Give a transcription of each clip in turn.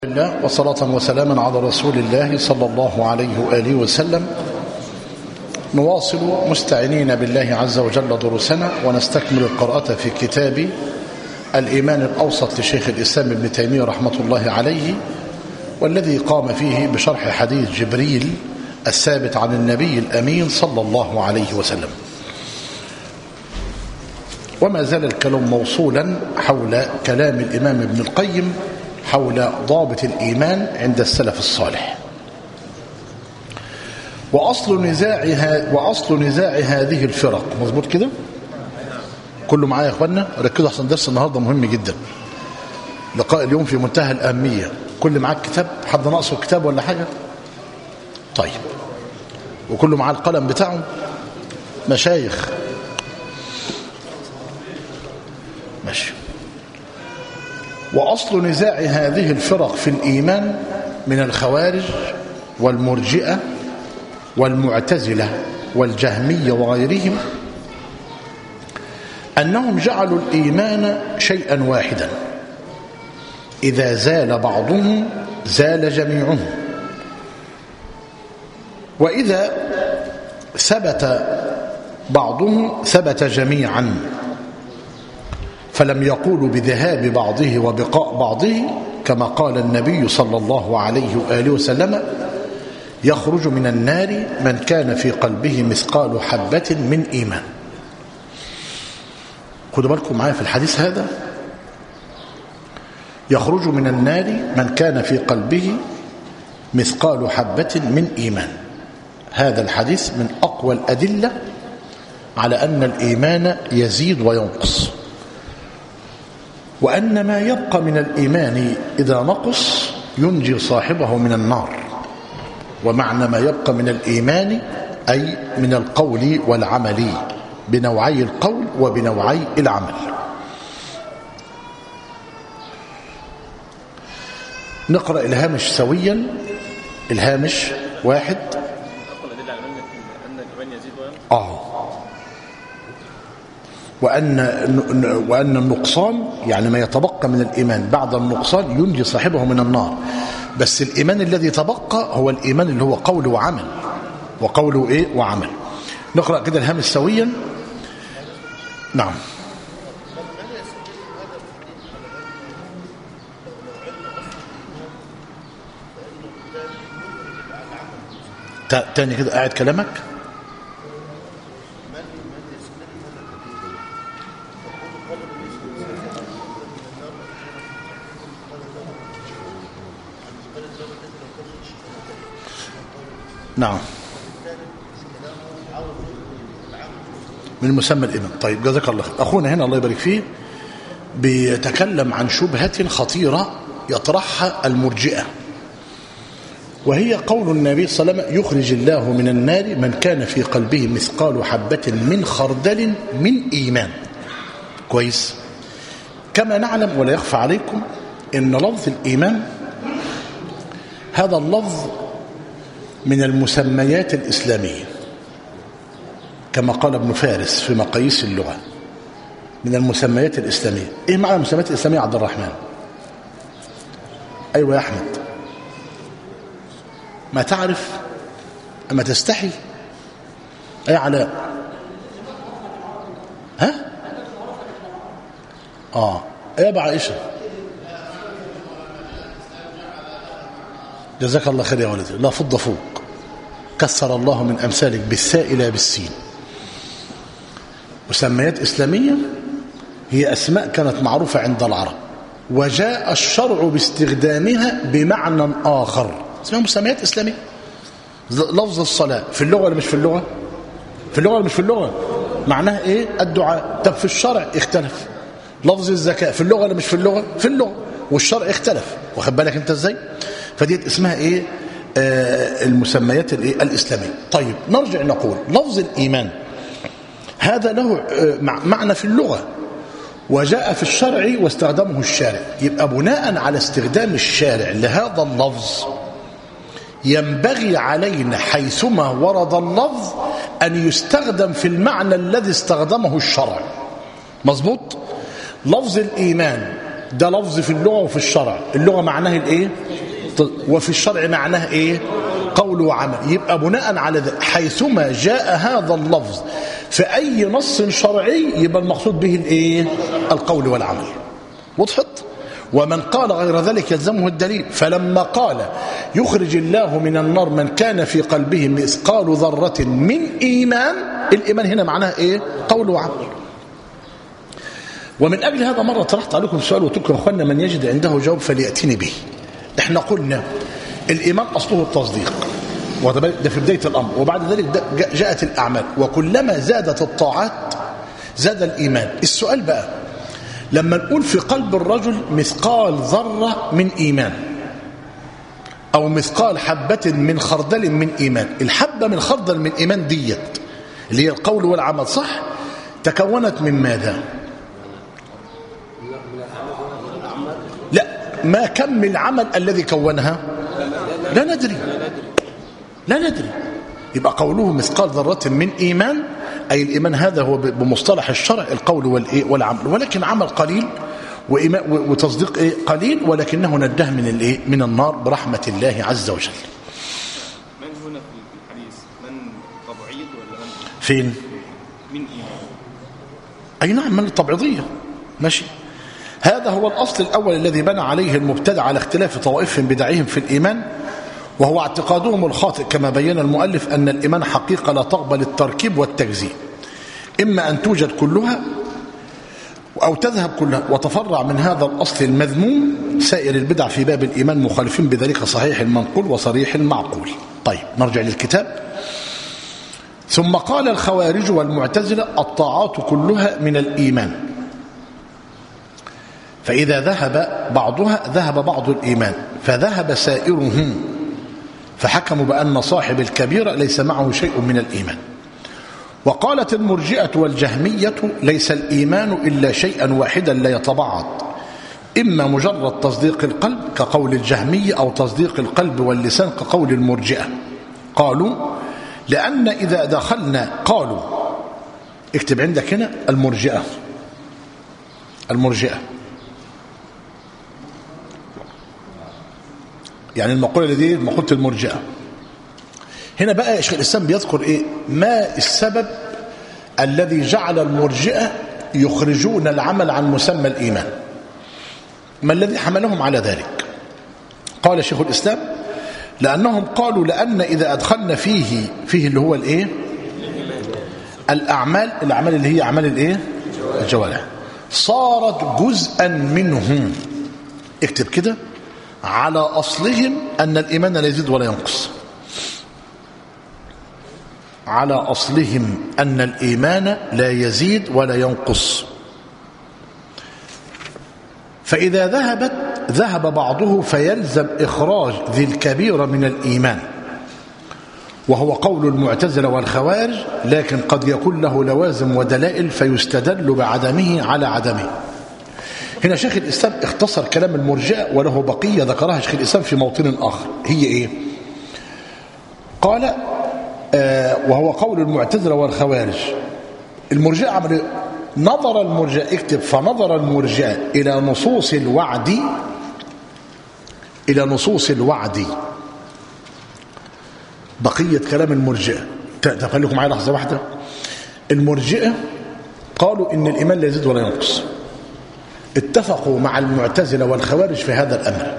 الله وصلاة وسلاما على رسول الله صلى الله عليه وآله وسلم نواصل مستعينين بالله عز وجل دروسنا ونستكمل القراءة في كتاب الإيمان الأوسط لشيخ الإسلام ابن تيمية رحمة الله عليه والذي قام فيه بشرح حديث جبريل الثابت عن النبي الأمين صلى الله عليه وسلم وما زال الكلام موصولا حول كلام الإمام ابن القيم حول ضابط الإيمان عند السلف الصالح وأصل نزاعها وأصل نزاع هذه الفرق مظبوط كده كله معايا يا اخوانا ركزوا احسن درس النهارده مهم جدا لقاء اليوم في منتهى الأهمية كل معاك كتاب حد ناقصه كتاب ولا حاجة طيب وكله معاه القلم بتاعه مشايخ ماشي وأصل نزاع هذه الفرق في الإيمان من الخوارج والمرجئة والمعتزلة والجهمية وغيرهم أنهم جعلوا الإيمان شيئا واحدا إذا زال بعضهم زال جميعهم وإذا ثبت بعضهم ثبت جميعا فلم يقولوا بذهاب بعضه وبقاء بعضه كما قال النبي صلى الله عليه وآله وسلم يخرج من النار من كان في قلبه مثقال حبة من إيمان خدوا بالكم معايا في الحديث هذا يخرج من النار من كان في قلبه مثقال حبة من إيمان هذا الحديث من أقوى الأدلة على أن الإيمان يزيد وينقص وأن ما يبقى من الإيمان إذا نقص ينجي صاحبه من النار ومعنى ما يبقى من الإيمان أي من القول والعمل بنوعي القول وبنوعي العمل نقرأ الهامش سويا الهامش واحد آه وأن وأن النقصان يعني ما يتبقى من الإيمان بعد النقصان ينجي صاحبه من النار بس الإيمان الذي تبقى هو الإيمان اللي هو قول وعمل وقول إيه وعمل نقرأ كده الهامش سويا نعم تاني كده قاعد كلامك نعم من مسمى الإمام طيب جزاك الله خير أخونا هنا الله يبارك فيه بيتكلم عن شبهة خطيرة يطرحها المرجئة وهي قول النبي صلى الله عليه وسلم يخرج الله من النار من كان في قلبه مثقال حبة من خردل من إيمان كويس كما نعلم ولا يخفى عليكم إن لفظ الإيمان هذا اللفظ من المسميات الإسلامية كما قال ابن فارس في مقاييس اللغة من المسميات الإسلامية إيه معنى المسميات الإسلامية عبد الرحمن أيوة يا أحمد ما تعرف أما تستحي أي علاء ها آه يا أبا عائشة جزاك الله خير يا ولدي لا فض فوق كسر الله من أمثالك بالساء لا بالسين مسميات إسلامية هي أسماء كانت معروفة عند العرب وجاء الشرع باستخدامها بمعنى آخر اسمها مسميات إسلامية لفظ الصلاة في اللغة ولا مش في اللغة في اللغة ولا مش في اللغة معناها إيه الدعاء طب في الشرع اختلف لفظ الزكاة في اللغة ولا مش في اللغة في اللغة والشرع اختلف واخد بالك انت ازاي فديت اسمها ايه آه المسميات الايه الاسلاميه طيب نرجع نقول لفظ الايمان هذا له آه معنى في اللغه وجاء في الشرع واستخدمه الشارع يبقى بناء على استخدام الشارع لهذا اللفظ ينبغي علينا حيثما ورد اللفظ ان يستخدم في المعنى الذي استخدمه الشرع مظبوط لفظ الايمان ده لفظ في اللغة وفي الشرع اللغة معناه الايه وفي الشرع معناه ايه قول وعمل يبقى بناء على ذلك حيثما جاء هذا اللفظ في اي نص شرعي يبقى المقصود به الايه القول والعمل وضحت ومن قال غير ذلك يلزمه الدليل فلما قال يخرج الله من النار من كان في قلبه مثقال ذرة من إيمان الإيمان هنا معناه إيه قول وعمل ومن أجل هذا مرة طرحت عليكم سؤال وقلت لكم أخوانا من يجد عنده جواب فليأتيني به احنا قلنا الإيمان أصله التصديق ده في بداية الأمر وبعد ذلك جاءت الأعمال وكلما زادت الطاعات زاد الإيمان السؤال بقى لما نقول في قلب الرجل مثقال ذرة من إيمان أو مثقال حبة من خردل من إيمان الحبة من خردل من إيمان ديت اللي هي القول والعمل صح تكونت من ماذا لا ما كم العمل الذي كونها لا ندري لا ندري يبقى قوله مثقال ذرة من إيمان أي الإيمان هذا هو بمصطلح الشرع القول والإيه والعمل ولكن عمل قليل وتصديق إيه قليل ولكنه نجاه من الإيه من النار برحمة الله عز وجل من هنا في الحديث من تبعيض ولا من فين من إيمان أي نعم من التبعيضية ماشي هذا هو الأصل الأول الذي بنى عليه المبتدع على اختلاف طوائفهم بدعهم في الإيمان وهو اعتقادهم الخاطئ كما بين المؤلف أن الإيمان حقيقة لا تقبل التركيب والتجزيء إما أن توجد كلها أو تذهب كلها وتفرع من هذا الأصل المذموم سائر البدع في باب الإيمان مخالفين بذلك صحيح المنقول وصريح المعقول طيب نرجع للكتاب ثم قال الخوارج والمعتزلة الطاعات كلها من الإيمان فإذا ذهب بعضها ذهب بعض الإيمان فذهب سائره فحكموا بأن صاحب الكبيرة ليس معه شيء من الإيمان وقالت المرجئة والجهمية ليس الإيمان إلا شيئا واحدا لا يتبعض إما مجرد تصديق القلب كقول الجهمية أو تصديق القلب واللسان كقول المرجئة قالوا لأن إذا دخلنا قالوا اكتب عندك هنا المرجئة المرجئة يعني المقولة دي مقولة المرجئة هنا بقى شيخ الإسلام بيذكر إيه ما السبب الذي جعل المرجئة يخرجون العمل عن مسمى الإيمان ما الذي حملهم على ذلك قال شيخ الإسلام لأنهم قالوا لأن إذا أدخلنا فيه فيه اللي هو الإيه الأعمال الأعمال اللي هي أعمال الإيه الجوارح صارت جزءا منهم اكتب كده على أصلهم أن الإيمان لا يزيد ولا ينقص على أصلهم أن الإيمان لا يزيد ولا ينقص فإذا ذهبت ذهب بعضه فيلزم إخراج ذي الكبير من الإيمان وهو قول المعتزلة والخوارج لكن قد يكون له لوازم ودلائل فيستدل بعدمه على عدمه هنا شيخ الإسلام اختصر كلام المرجئة وله بقية ذكرها شيخ الإسلام في موطن آخر هي إيه قال آه وهو قول المعتزلة والخوارج المرجئة عمل نظر المرجئة اكتب فنظر المرجئة إلى نصوص الوعد إلى نصوص الوعد بقية كلام المرجئة تخليكم معايا لحظة واحدة المرجئة قالوا إن الإيمان لا يزيد ولا ينقص اتفقوا مع المعتزلة والخوارج في هذا الأمر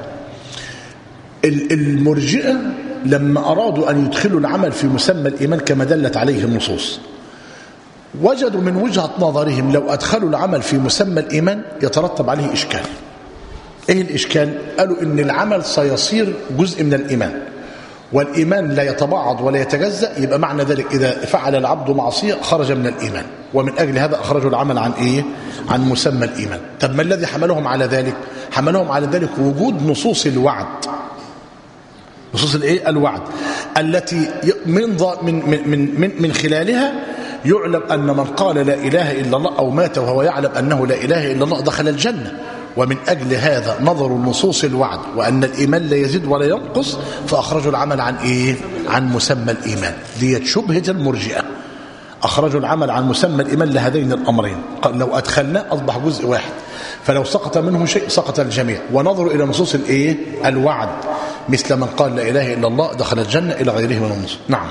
المرجئة لما أرادوا أن يدخلوا العمل في مسمى الإيمان كما دلت عليه النصوص وجدوا من وجهة نظرهم لو أدخلوا العمل في مسمى الإيمان يترتب عليه إشكال إيه الإشكال؟ قالوا إن العمل سيصير جزء من الإيمان والإيمان لا يتبعض ولا يتجزأ يبقى معنى ذلك إذا فعل العبد معصية خرج من الإيمان ومن أجل هذا أخرجوا العمل عن إيه؟ عن مسمى الإيمان طب ما الذي حملهم على ذلك؟ حملهم على ذلك وجود نصوص الوعد نصوص الايه الوعد التي من من من من, من خلالها يعلم ان من قال لا اله الا الله او مات وهو يعلم انه لا اله الا الله دخل الجنه ومن اجل هذا نظروا نصوص الوعد وان الايمان لا يزيد ولا ينقص فاخرجوا العمل عن ايه عن مسمى الايمان ديت شبهه المرجئه أخرجوا العمل عن مسمى الإيمان لهذين الأمرين قال لو أدخلناه أصبح جزء واحد فلو سقط منه شيء سقط الجميع ونظروا إلى نصوص الإيه الوعد مثل من قال لا إله إلا الله دخل الجنة إلى غيره من النصوص نعم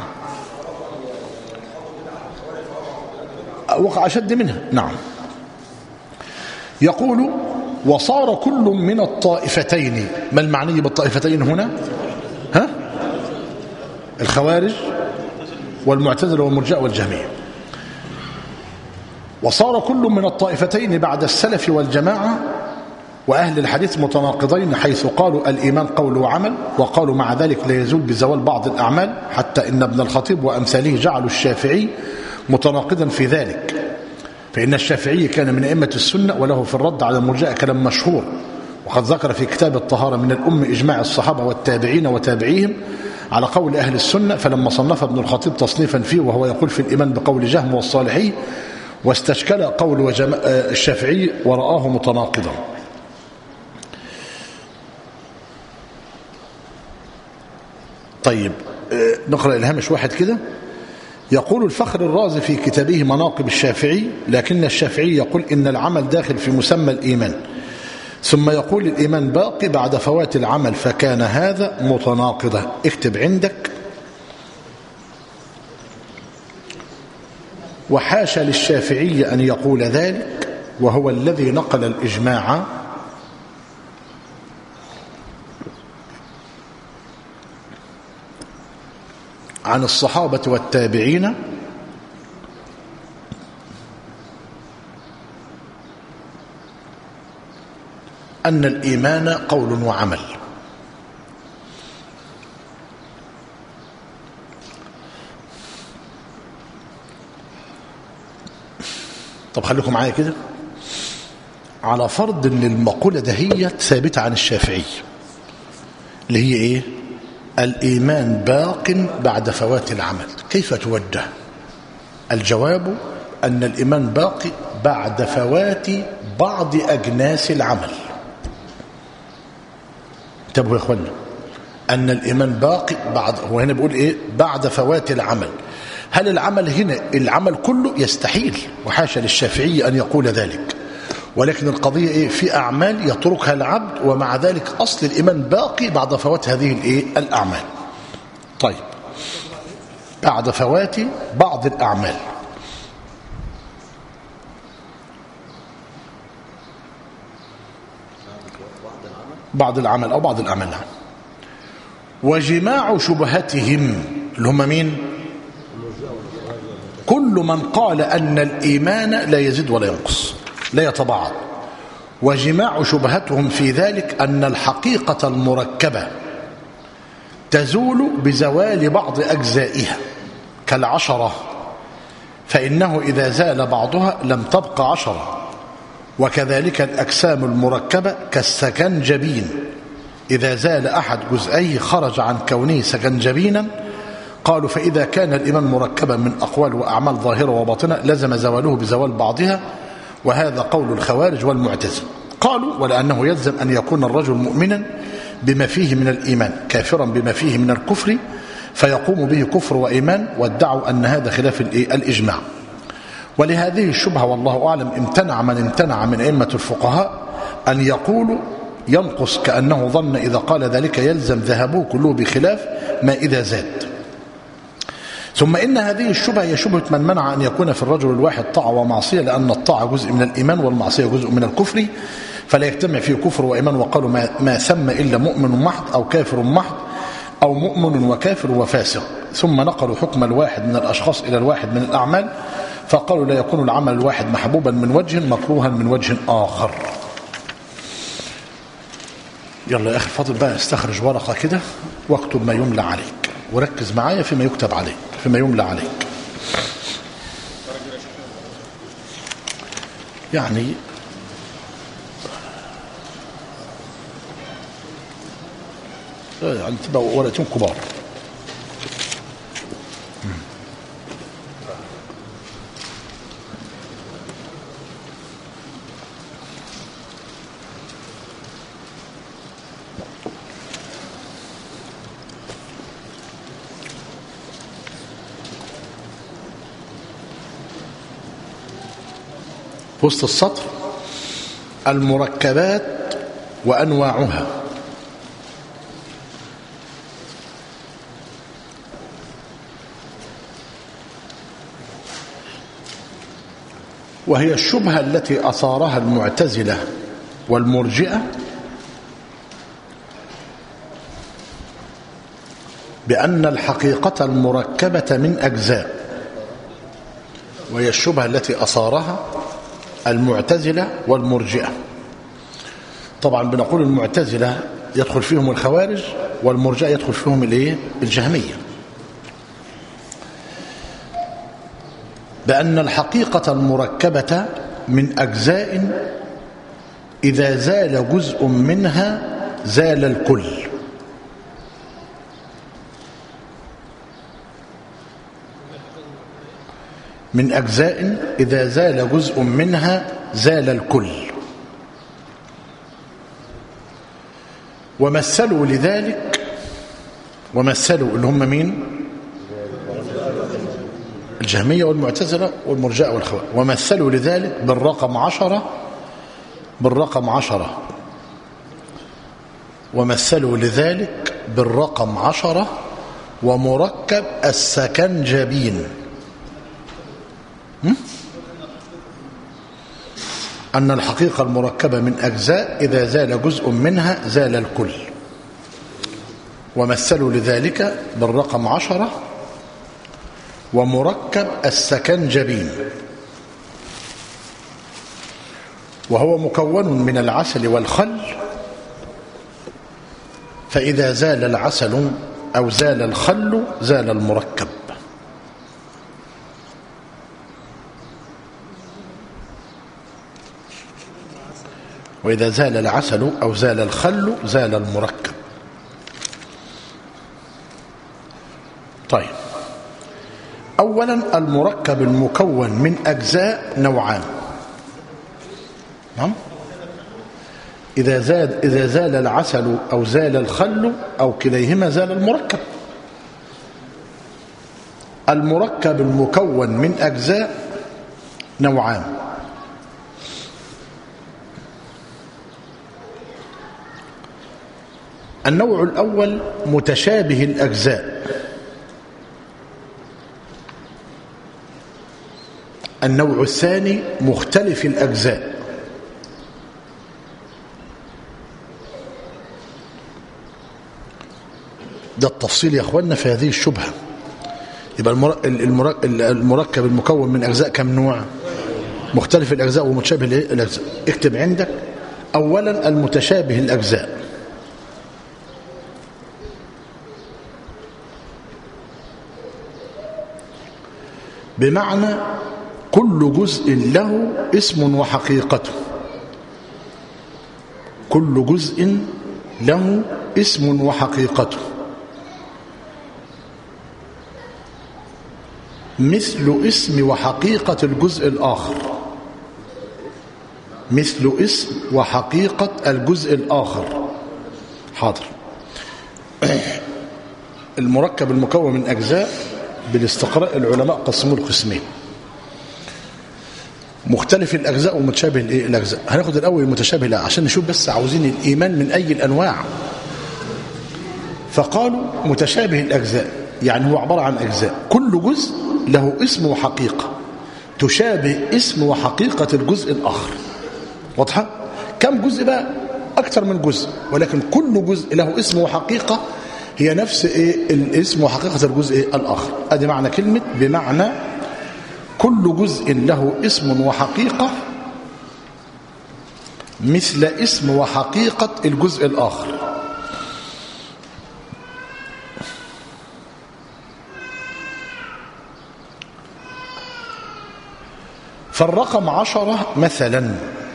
وقع أشد منها نعم يقول وصار كل من الطائفتين ما المعني بالطائفتين هنا ها الخوارج والمعتزله والمرجئه والجهميه وصار كل من الطائفتين بعد السلف والجماعه واهل الحديث متناقضين حيث قالوا الايمان قول وعمل وقالوا مع ذلك لا يزول بزوال بعض الاعمال حتى ان ابن الخطيب وامثاله جعلوا الشافعي متناقضا في ذلك فإن الشافعي كان من أئمة السنة وله في الرد على المرجئة كلام مشهور وقد ذكر في كتاب الطهارة من الأم إجماع الصحابة والتابعين وتابعيهم على قول أهل السنة فلما صنف ابن الخطيب تصنيفا فيه وهو يقول في الإيمان بقول جهم والصالحي واستشكل قول وجم... الشافعي ورآه متناقضا طيب نقرأ الهامش واحد كده يقول الفخر الرازي في كتابه مناقب الشافعي لكن الشافعي يقول إن العمل داخل في مسمى الإيمان ثم يقول الإيمان باقي بعد فوات العمل فكان هذا متناقضة اكتب عندك وحاشا للشافعي أن يقول ذلك وهو الذي نقل الإجماع عن الصحابة والتابعين أن الإيمان قول وعمل طب خليكم معايا كده على فرض ان المقولة دهيت ثابتة عن الشافعي اللي هي ايه الإيمان باق بعد فوات العمل كيف توجه الجواب أن الإيمان باقي بعد فوات بعض أجناس العمل انتبهوا يا اخوانا أن الإيمان باقي بعد هو هنا بيقول إيه بعد فوات العمل هل العمل هنا العمل كله يستحيل وحاشا للشافعي أن يقول ذلك ولكن القضية إيه في أعمال يتركها العبد ومع ذلك أصل الإيمان باقي بعد فوات هذه الإيه الأعمال طيب بعد فوات بعض الأعمال بعض العمل أو بعض الأعمال نعم وجماع شبهتهم اللي هم مين كل من قال أن الإيمان لا يزيد ولا ينقص لا يتباعد وجماع شبهتهم في ذلك أن الحقيقة المركبة تزول بزوال بعض أجزائها كالعشرة فإنه إذا زال بعضها لم تبق عشرة وكذلك الأجسام المركبة كالسكنجبين إذا زال أحد جزئيه خرج عن كونه سكنجبينا قالوا فإذا كان الإيمان مركبا من أقوال وأعمال ظاهرة وباطنة لزم زواله بزوال بعضها وهذا قول الخوارج والمعتزله قالوا ولأنه يلزم أن يكون الرجل مؤمنا بما فيه من الإيمان كافرا بما فيه من الكفر فيقوم به كفر وإيمان وادعوا أن هذا خلاف الإجماع ولهذه الشبهة والله أعلم امتنع من امتنع من أئمة الفقهاء أن يقولوا ينقص كأنه ظن إذا قال ذلك يلزم ذهبه كله بخلاف ما إذا زاد ثم إن هذه الشبهة هي شبهة من منع أن يكون في الرجل الواحد طاعة ومعصية لأن الطاعة جزء من الإيمان والمعصية جزء من الكفر فلا يجتمع فيه كفر وإيمان وقالوا ما, ما ثم إلا مؤمن محض أو كافر محض أو مؤمن وكافر وفاسق ثم نقلوا حكم الواحد من الأشخاص إلى الواحد من الأعمال فقالوا لا يكون العمل الواحد محبوبا من وجه مكروها من وجه آخر يلا يا أخي فاضل بقى استخرج ورقة كده واكتب ما يملى عليك وركز معايا فيما يكتب عليك فيما يملى عليك يعني يعني تبقى ورقتين كبار في وسط السطر المركبات وأنواعها وهي الشبهة التي أثارها المعتزلة والمرجئة بأن الحقيقة المركبة من أجزاء وهي الشبهة التي أثارها المعتزلة والمرجئة طبعا بنقول المعتزلة يدخل فيهم الخوارج والمرجئة يدخل فيهم الايه الجهمية بأن الحقيقة المركبة من أجزاء إذا زال جزء منها زال الكل من أجزاء إذا زال جزء منها زال الكل ومثلوا لذلك ومثلوا اللي هم مين الجهمية والمعتزلة والمرجئة والخوارج ومثلوا لذلك بالرقم عشرة بالرقم عشرة ومثلوا لذلك بالرقم عشرة ومركب السكنجبين أن الحقيقة المركبة من أجزاء إذا زال جزء منها زال الكل ومثلوا لذلك بالرقم عشرة ومركب السكنجبين وهو مكون من العسل والخل فإذا زال العسل أو زال الخل زال المركب وإذا زال العسل أو زال الخل زال المركب طيب أولا المركب المكون من أجزاء نوعان نعم إذا زاد إذا زال العسل أو زال الخل أو كليهما زال المركب المركب المكون من أجزاء نوعان النوع الأول متشابه الأجزاء النوع الثاني مختلف الأجزاء ده التفصيل يا أخوانا في هذه الشبهة يبقى المركب المكون من أجزاء كم نوع مختلف الأجزاء ومتشابه الأجزاء اكتب عندك أولا المتشابه الأجزاء بمعنى كل جزء له اسم وحقيقته كل جزء له اسم وحقيقته مثل اسم وحقيقة الجزء الآخر مثل اسم وحقيقة الجزء الآخر حاضر المركب المكون من أجزاء بالاستقراء العلماء قسموه لقسمين مختلف الأجزاء ومتشابه الأجزاء هناخد الأول المتشابه لا عشان نشوف بس عاوزين الإيمان من أي الأنواع فقالوا متشابه الأجزاء يعني هو عبارة عن أجزاء كل جزء له اسم وحقيقة تشابه اسم وحقيقة الجزء الآخر واضحة؟ كم جزء بقى؟ أكثر من جزء ولكن كل جزء له اسم وحقيقة هي نفس إيه الاسم وحقيقة الجزء إيه الآخر أدي معنى كلمة بمعنى كل جزء له اسم وحقيقة مثل اسم وحقيقة الجزء الآخر فالرقم عشرة مثلا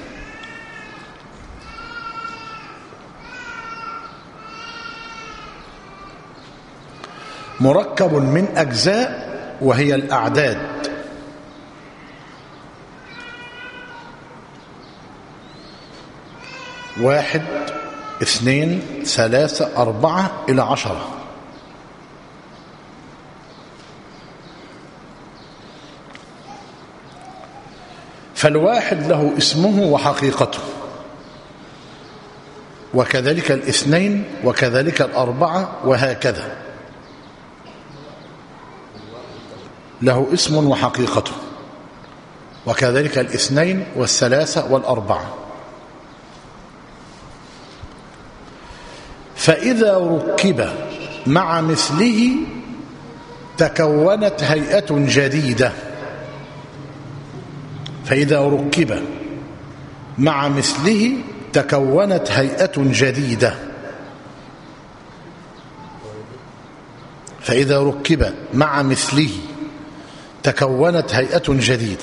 مركب من أجزاء وهي الأعداد واحد اثنين ثلاثة أربعة إلى عشرة فالواحد له اسمه وحقيقته وكذلك الاثنين وكذلك الأربعة وهكذا له اسم وحقيقته وكذلك الاثنين والثلاثة والأربعة فإذا ركب مع مثله تكونت هيئة جديدة فإذا ركب مع مثله تكونت هيئة جديدة فإذا ركب مع مثله تكونت هيئة جديدة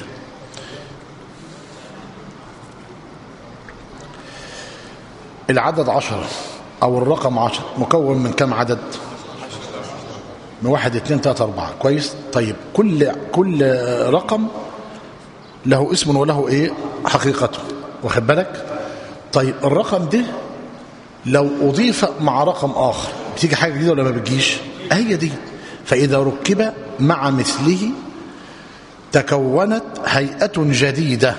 العدد عشرة أو الرقم عشرة مكون من كم عدد من واحد اتنين تلاتة أربعة كويس طيب كل كل رقم له اسم وله ايه حقيقته واخد بالك طيب الرقم ده لو أضيف مع رقم آخر بتيجي حاجة جديدة ولا ما بتجيش هي دي فإذا ركب مع مثله تكونت هيئة جديدة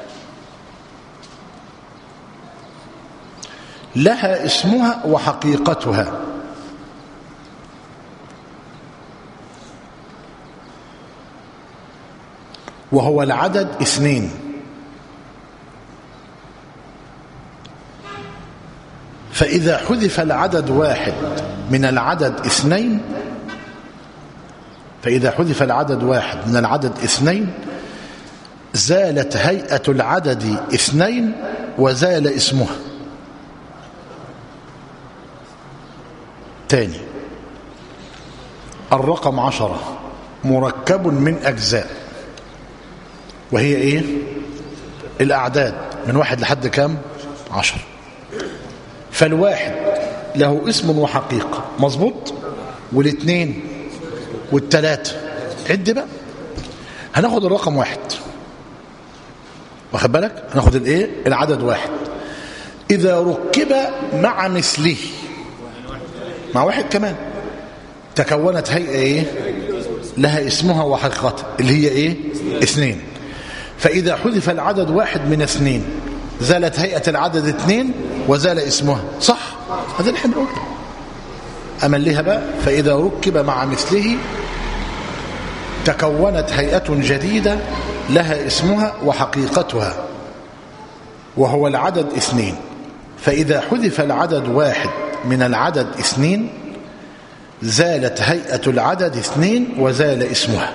لها اسمها وحقيقتها وهو العدد اثنين فإذا حذف العدد واحد من العدد اثنين فإذا حذف العدد واحد من العدد اثنين زالت هيئة العدد اثنين وزال اسمها تاني الرقم عشرة مركب من أجزاء وهي إيه الأعداد من واحد لحد كام عشر فالواحد له اسم وحقيقة مظبوط والاثنين والثلاثة عد بقى هناخد الرقم واحد واخد بالك هناخد الايه العدد واحد إذا ركب مع مثله مع واحد كمان تكونت هيئة ايه لها اسمها وحقيقتها اللي هي ايه اثنين فإذا حذف العدد واحد من اثنين زالت هيئة العدد اثنين وزال اسمها صح هذا اللي احنا بنقوله أمليها بقى فإذا ركب مع مثله تكونت هيئة جديدة لها اسمها وحقيقتها وهو العدد اثنين فإذا حذف العدد واحد من العدد اثنين زالت هيئة العدد اثنين وزال اسمها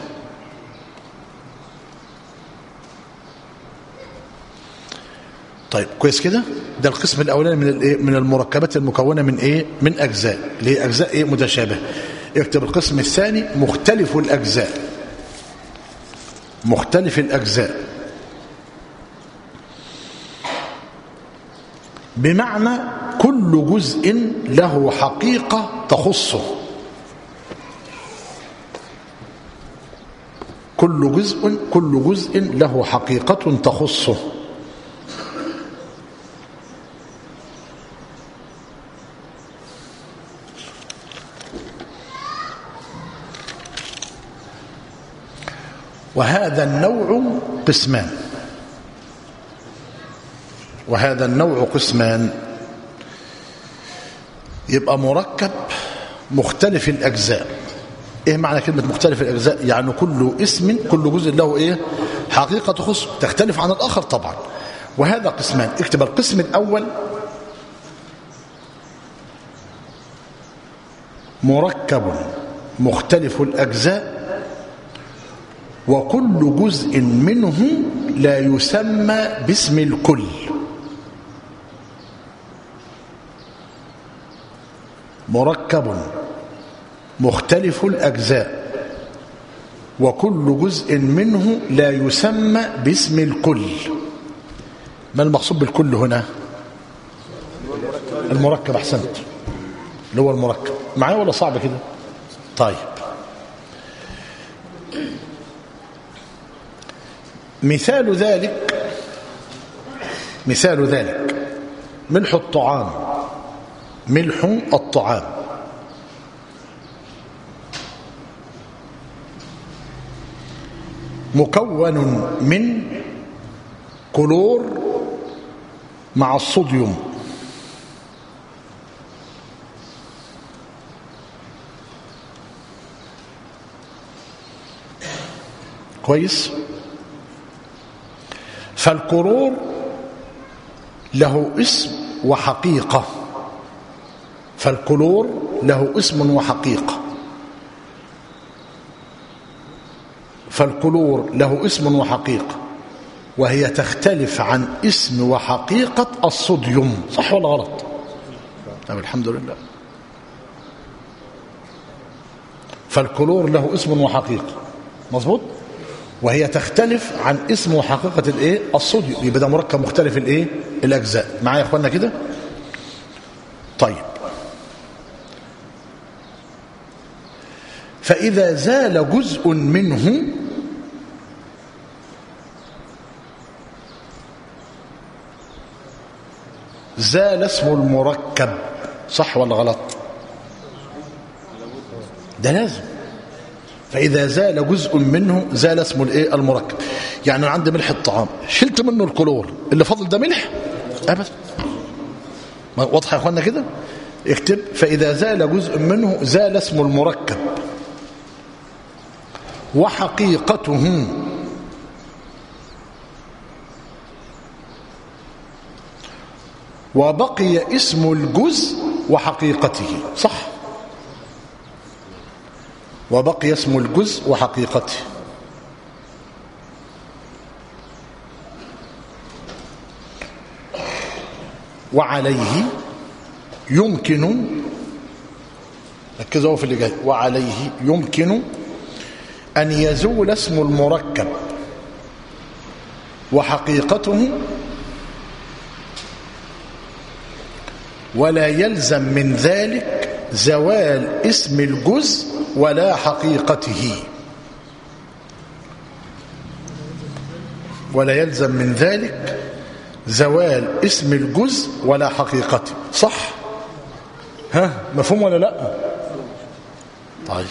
طيب كويس كده ده القسم الاولاني من الايه من المركبات المكونه من ايه من اجزاء اللي هي اجزاء ايه متشابهه اكتب القسم الثاني مختلف الاجزاء مختلف الاجزاء بمعنى كل جزء له حقيقه تخصه كل جزء كل جزء له حقيقه تخصه وهذا النوع قسمان وهذا النوع قسمان يبقى مركب مختلف الأجزاء ايه معنى كلمة مختلف الأجزاء يعني كل اسم كل جزء له ايه حقيقة تخص تختلف عن الآخر طبعا وهذا قسمان اكتب القسم الأول مركب مختلف الأجزاء وكل جزء منه لا يسمى باسم الكل مركب مختلف الأجزاء وكل جزء منه لا يسمى باسم الكل ما المقصود بالكل هنا المركب أحسنت اللي هو المركب معايا ولا صعب كده طيب مثال ذلك مثال ذلك ملح الطعام ملح الطعام مكون من كلور مع الصوديوم كويس فالكلور له اسم وحقيقة فالكلور له اسم وحقيقة فالكلور له اسم وحقيقة وهي تختلف عن اسم وحقيقة الصوديوم صح ولا غلط طيب الحمد لله فالكلور له اسم وحقيقة مظبوط وهي تختلف عن اسم وحقيقة الايه الصوديوم يبقى ده مركب مختلف الايه الاجزاء معايا يا اخوانا كده طيب فإذا زال جزء منه زال اسم المركب صح ولا غلط ده لازم فإذا زال جزء منه زال اسم الايه المركب يعني أنا عندي ملح الطعام شلت منه الكلور اللي فضل ده ملح أبدا واضح يا أخوانا كده اكتب فإذا زال جزء منه زال اسم المركب وحقيقته وبقي اسم الجزء وحقيقته صح وبقي اسم الجزء وحقيقته وعليه يمكن ركزوا في اللي جاي وعليه يمكن أن يزول اسم المركب وحقيقته ولا يلزم من ذلك زوال اسم الجزء ولا حقيقته ولا يلزم من ذلك زوال اسم الجزء ولا حقيقته صح ها مفهوم ولا لا طيب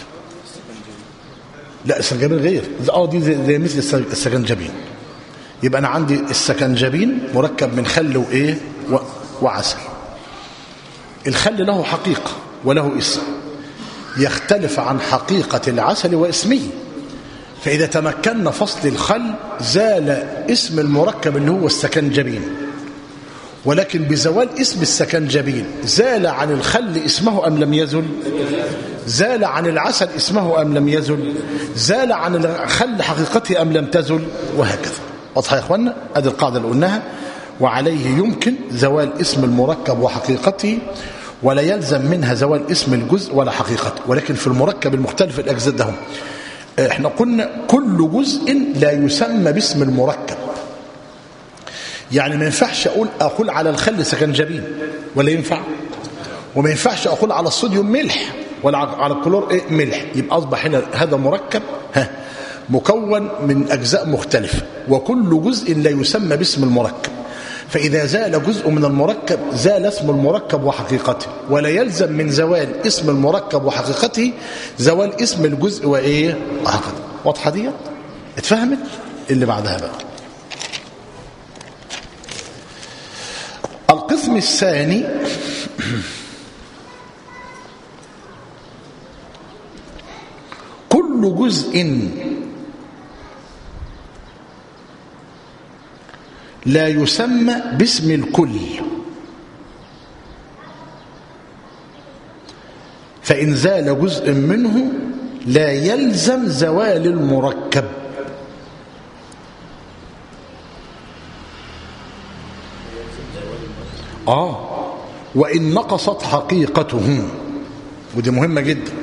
لا السكنجبين غير اه دي زي, زي مثل السكنجبين يبقى انا عندي السكنجبين مركب من خل وايه و... وعسل الخل له حقيقه وله اسم يختلف عن حقيقه العسل واسمه فاذا تمكنا فصل الخل زال اسم المركب اللي هو السكنجبين ولكن بزوال اسم السكنجبين زال عن الخل اسمه ام لم يزل زال عن العسل اسمه أم لم يزل زال عن الخل حقيقته أم لم تزل وهكذا واضح يا إخوانا هذه القاعدة اللي قلناها وعليه يمكن زوال اسم المركب وحقيقته ولا يلزم منها زوال اسم الجزء ولا حقيقته ولكن في المركب المختلف الأجزاء ده هم. احنا قلنا كل جزء لا يسمى باسم المركب يعني ما ينفعش أقول أقول على الخل سكنجبين ولا ينفع وما ينفعش أقول على الصوديوم ملح ولا على الكلور إيه ملح يبقى أصبح هنا هذا مركب ها مكون من أجزاء مختلفة وكل جزء لا يسمى باسم المركب فإذا زال جزء من المركب زال اسم المركب وحقيقته ولا يلزم من زوال اسم المركب وحقيقته زوال اسم الجزء وإيه وحقيقته واضحة دي اتفهمت اللي بعدها بقى القسم الثاني كل جزء لا يسمى باسم الكل فإن زال جزء منه لا يلزم زوال المركب آه وإن نقصت حقيقته ودي مهمة جدا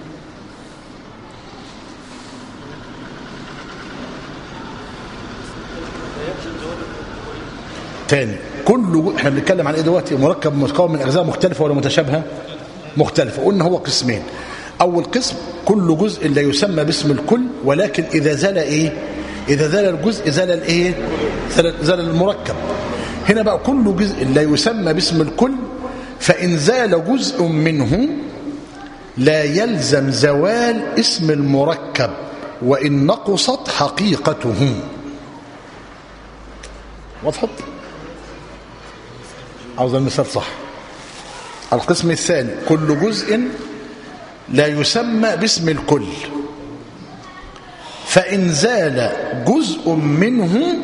تاني كل احنا بنتكلم عن ايه دلوقتي مركب متكون من اجزاء مختلفه ولا متشابهه مختلفه قلنا هو قسمين اول قسم كل جزء لا يسمى باسم الكل ولكن اذا زال ايه اذا زال الجزء زال الايه زال, زال المركب هنا بقى كل جزء لا يسمى باسم الكل فان زال جزء منه لا يلزم زوال اسم المركب وان نقصت حقيقته وضحت عاوز المثال صح القسم الثاني كل جزء لا يسمى باسم الكل فإن زال جزء منه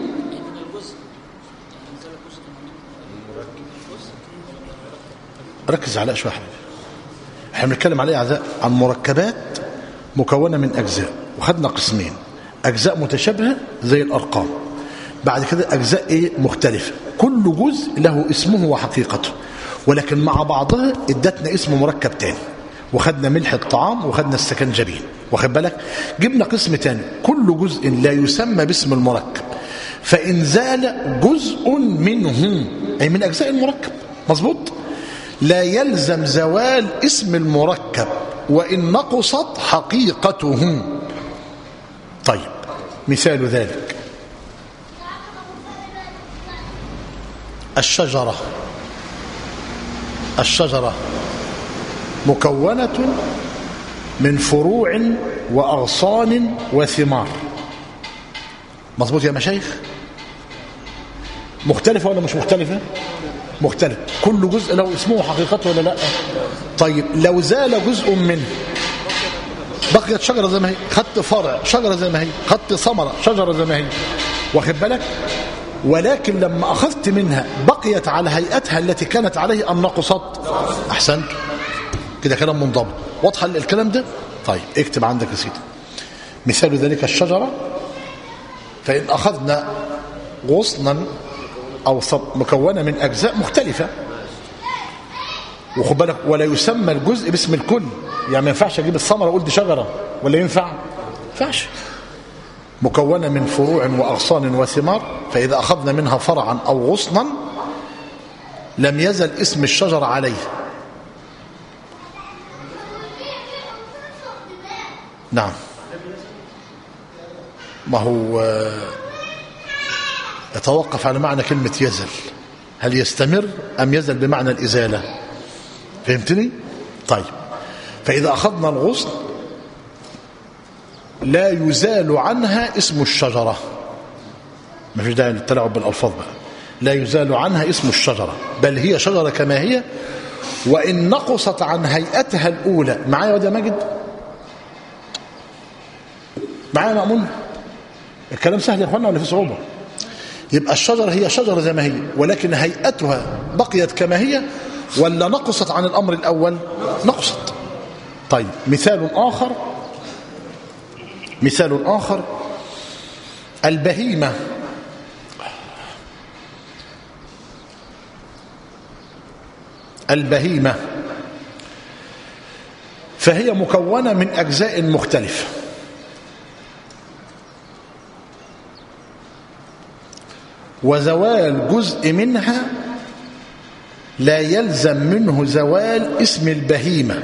ركز على شوية حبيبي احنا بنتكلم عليه أعزاء عن مركبات مكونة من أجزاء وخدنا قسمين أجزاء متشابهة زي الأرقام بعد كده أجزاء إيه مختلفة كل جزء له اسمه وحقيقته ولكن مع بعضها ادتنا اسم مركب تاني وخدنا ملح الطعام وخدنا السكنجبين واخد بالك جبنا قسم تاني كل جزء لا يسمى باسم المركب فإن زال جزء منه أي من أجزاء المركب مظبوط لا يلزم زوال اسم المركب وإن نقصت حقيقته طيب مثال ذلك الشجرة الشجرة مكونة من فروع وأغصان وثمار مظبوط يا مشايخ مختلفة ولا مش مختلفة مختلف كل جزء له اسمه وحقيقته ولا لا طيب لو زال جزء منه بقيت شجرة زي ما هي خدت فرع شجرة زي ما هي خدت ثمرة شجرة زي ما هي واخد بالك ولكن لما أخذت منها بقيت على هيئتها التي كانت عليه أم نقصت أحسنت كده كلام منضبط واضح الكلام ده طيب اكتب عندك يا سيدي مثال ذلك الشجرة فإن أخذنا غصنا أو مكونة من أجزاء مختلفة وخد بالك ولا يسمى الجزء باسم الكل يعني ما ينفعش أجيب الثمرة أقول دي شجرة ولا ينفع؟ ما ينفعش مكونة من فروع وأغصان وثمار فإذا أخذنا منها فرعا أو غصنا لم يزل اسم الشجر عليه نعم ما هو يتوقف على معنى كلمة يزل هل يستمر أم يزل بمعنى الإزالة فهمتني طيب فإذا أخذنا الغصن لا يزال عنها اسم الشجرة ما فيش داعي للتلاعب بالألفاظ بقى لا يزال عنها اسم الشجرة بل هي شجرة كما هي وإن نقصت عن هيئتها الأولى معايا يا ماجد معايا مأمون الكلام سهل يا اخوانا ولا في صعوبة يبقى الشجرة هي شجرة زي ما هي ولكن هيئتها بقيت كما هي ولا نقصت عن الأمر الأول نقصت طيب مثال آخر مثال آخر البهيمة البهيمة فهي مكونة من أجزاء مختلفة وزوال جزء منها لا يلزم منه زوال اسم البهيمة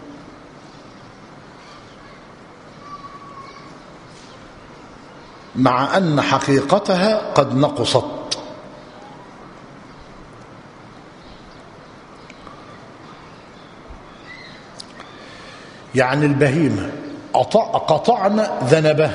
مع أن حقيقتها قد نقصت يعني البهيمة قطعنا ذنبه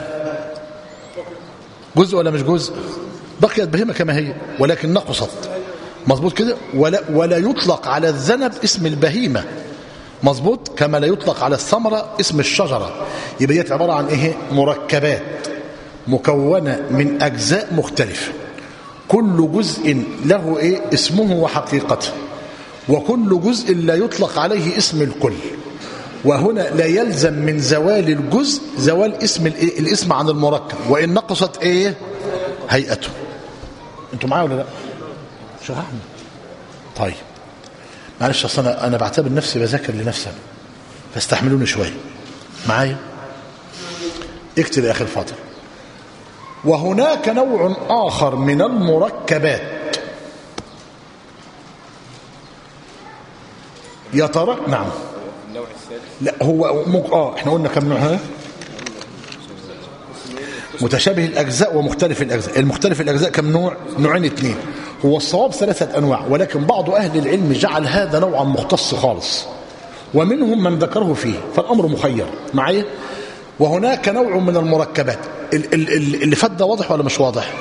جزء ولا مش جزء بقيت بهيمة كما هي ولكن نقصت مظبوط كده ولا, ولا يطلق على الذنب اسم البهيمة مظبوط كما لا يطلق على الثمرة اسم الشجرة يبقى دي عبارة عن ايه مركبات مكونة من أجزاء مختلفة كل جزء له إيه اسمه وحقيقته وكل جزء لا يطلق عليه اسم الكل وهنا لا يلزم من زوال الجزء زوال اسم الاسم عن المركب وإن نقصت إيه هيئته انتوا معايا ولا لا شرحنا طيب معلش اصل انا انا بعتبر نفسي بذاكر لنفسي فاستحملوني شويه معايا اكتب يا اخي الفاضل وهناك نوع آخر من المركبات يترك نعم النوع الثالث لا هو مك... اه احنا قلنا كم نوع ها متشابه الأجزاء ومختلف الأجزاء المختلف الأجزاء كم نوع نوعين اثنين هو الصواب ثلاثة أنواع ولكن بعض أهل العلم جعل هذا نوعا مختص خالص ومنهم من ذكره فيه فالأمر مخير معايا وهناك نوع من المركبات ال- ال- ال- اللي فات ده واضح ولا مش واضح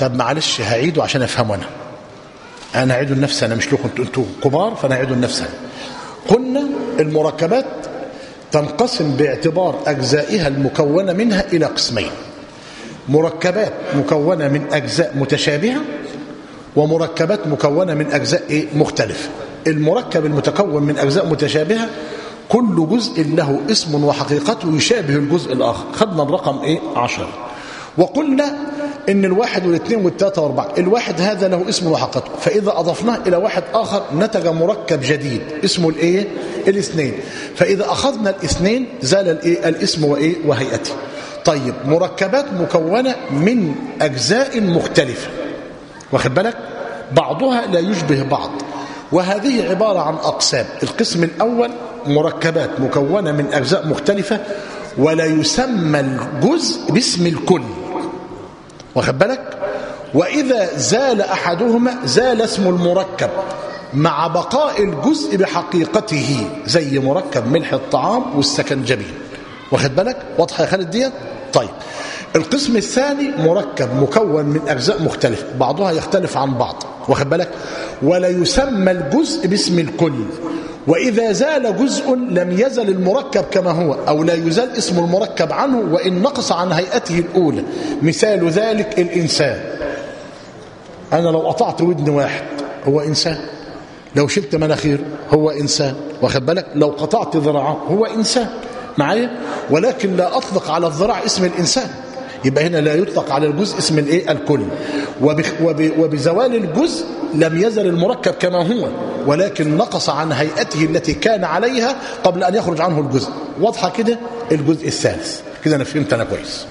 طب معلش هعيده عشان افهمه انا انا هعيده لنفسي انا مش لكم انتوا انتوا كبار فانا هعيده لنفسي أنا. قلنا المركبات تنقسم باعتبار اجزائها المكونه منها الى قسمين مركبات مكونه من اجزاء متشابهه ومركبات مكونه من اجزاء ايه مختلفه المركب المتكون من اجزاء متشابهه كل جزء له اسم وحقيقته يشابه الجزء الاخر خدنا الرقم ايه عشر وقلنا ان الواحد والاثنين والثلاثه واربعه الواحد هذا له اسم وحقيقته فاذا اضفناه الى واحد اخر نتج مركب جديد اسمه الايه الاثنين فاذا اخذنا الاثنين زال الايه الاسم وايه وهيئته طيب مركبات مكونه من اجزاء مختلفه واخد بالك بعضها لا يشبه بعض وهذه عبارة عن أقسام القسم الأول مركبات مكونة من أجزاء مختلفة ولا يسمى الجزء باسم الكل واخد بالك وإذا زال أحدهما زال اسم المركب مع بقاء الجزء بحقيقته زي مركب ملح الطعام والسكنجبين واخد بالك واضحة يا خالد ديت طيب القسم الثاني مركب مكون من أجزاء مختلفة بعضها يختلف عن بعض واخد بالك ولا يسمى الجزء باسم الكل وإذا زال جزء لم يزل المركب كما هو أو لا يزال اسم المركب عنه وإن نقص عن هيئته الأولى مثال ذلك الإنسان أنا لو قطعت ودن واحد هو إنسان لو شلت مناخير هو إنسان واخد بالك لو قطعت ذراعه هو إنسان معايا ولكن لا أطلق على الذراع اسم الإنسان يبقى هنا لا يطلق على الجزء اسم الايه الكل وبخ وب وبزوال الجزء لم يزل المركب كما هو ولكن نقص عن هيئته التي كان عليها قبل أن يخرج عنه الجزء واضحة كده الجزء الثالث كده أنا فهمت أنا كويس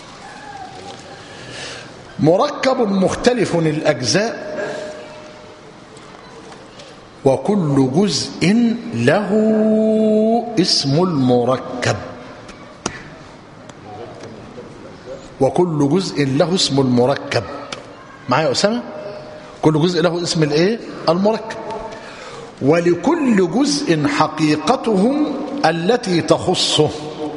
مركب مختلف الأجزاء وكل جزء له اسم المركب وكل جزء له اسم المركب معايا يا أسامة كل جزء له اسم الايه المركب ولكل جزء حقيقته التي تخصه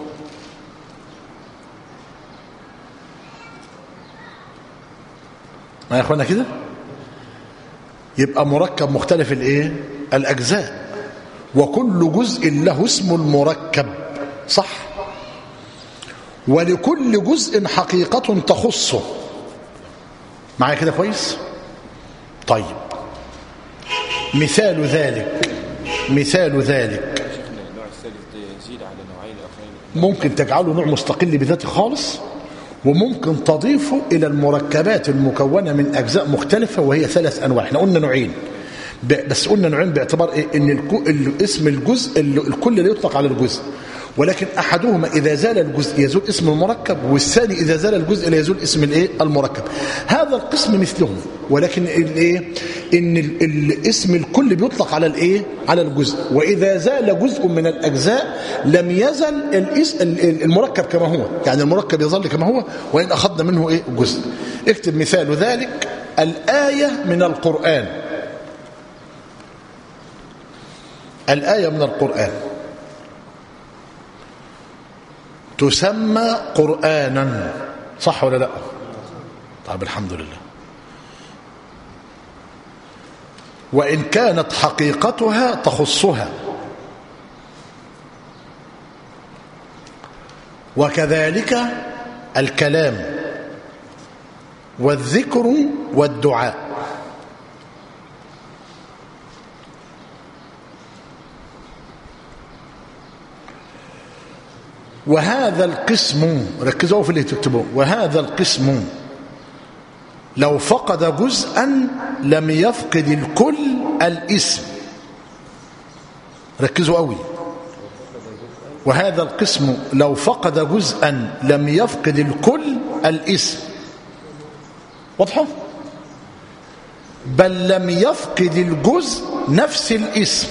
ما يا اخوانا كده يبقى مركب مختلف الايه الاجزاء وكل جزء له اسم المركب صح ولكل جزء حقيقة تخصه معايا كده كويس طيب مثال ذلك مثال ذلك النوع الثالث ده يزيد على نوعين اخرين ممكن تجعله نوع مستقل بذاته خالص وممكن تضيفه إلى المركبات المكونة من أجزاء مختلفة وهي ثلاث أنواع احنا قلنا نوعين ب- بس قلنا نوعين باعتبار إيه؟ إن الكو- ال- اسم الجزء ال- الكل لا يطلق على الجزء ولكن أحدهما إذا زال الجزء يزول اسم المركب والثاني إذا زال الجزء لا يزول اسم الإيه المركب هذا القسم مثلهم ولكن الإيه إن ال- الاسم الكل بيطلق على الإيه على الجزء وإذا زال جزء من الأجزاء لم يزل الاس- ال- ال- المركب كما هو يعني المركب يظل كما هو وإن أخذنا منه إيه جزء اكتب مثال ذلك الآية من القرآن الآية من القرآن تسمى قرآنا صح ولا لا طيب الحمد لله وإن كانت حقيقتها تخصها وكذلك الكلام والذكر والدعاء وهذا القسم ركزوا في اللي تكتبوه وهذا القسم لو فقد جزءا لم يفقد الكل الاسم ركزوا قوي وهذا القسم لو فقد جزءا لم يفقد الكل الاسم واضحه بل لم يفقد الجزء نفس الاسم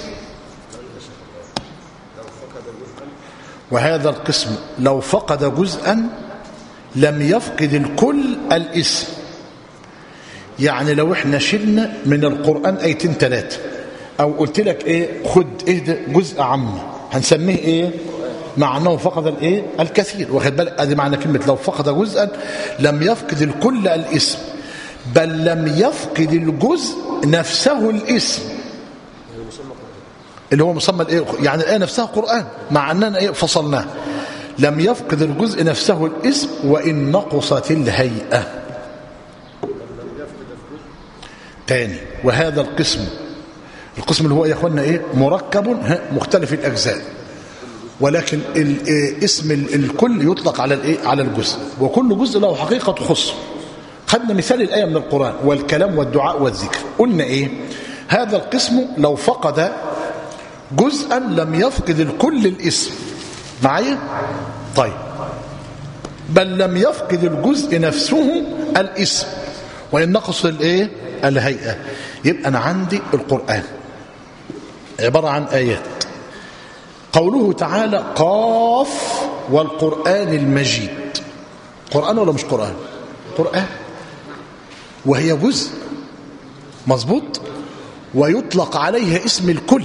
وهذا القسم لو فقد جزءا لم يفقد الكل الاسم يعني لو احنا شلنا من القرآن ايتين ثلاثة او قلت لك ايه خد اهدى جزء عام هنسميه ايه مع انه فقد الايه الكثير واخد بالك ادي معنى كلمه لو فقد جزءا لم يفقد الكل الاسم بل لم يفقد الجزء نفسه الاسم اللي هو مسمى الايه يعني الايه نفسها قران مع اننا ايه فصلناه لم يفقد الجزء نفسه الاسم وان نقصت الهيئه تاني وهذا القسم القسم اللي هو يا اخوانا ايه مركب ها، مختلف الاجزاء ولكن ال- إيه، اسم ال- الكل يطلق على الايه على الجزء وكل جزء له حقيقه تخصه خدنا مثال الايه من القران والكلام والدعاء والذكر قلنا ايه هذا القسم لو فقد جزءا لم يفقد الكل الاسم معايا طيب بل لم يفقد الجزء نفسه الاسم وان نقص الايه الهيئه يبقى انا عندي القران عباره عن ايات قوله تعالى قاف والقران المجيد قران ولا مش قران قران وهي جزء مظبوط ويطلق عليها اسم الكل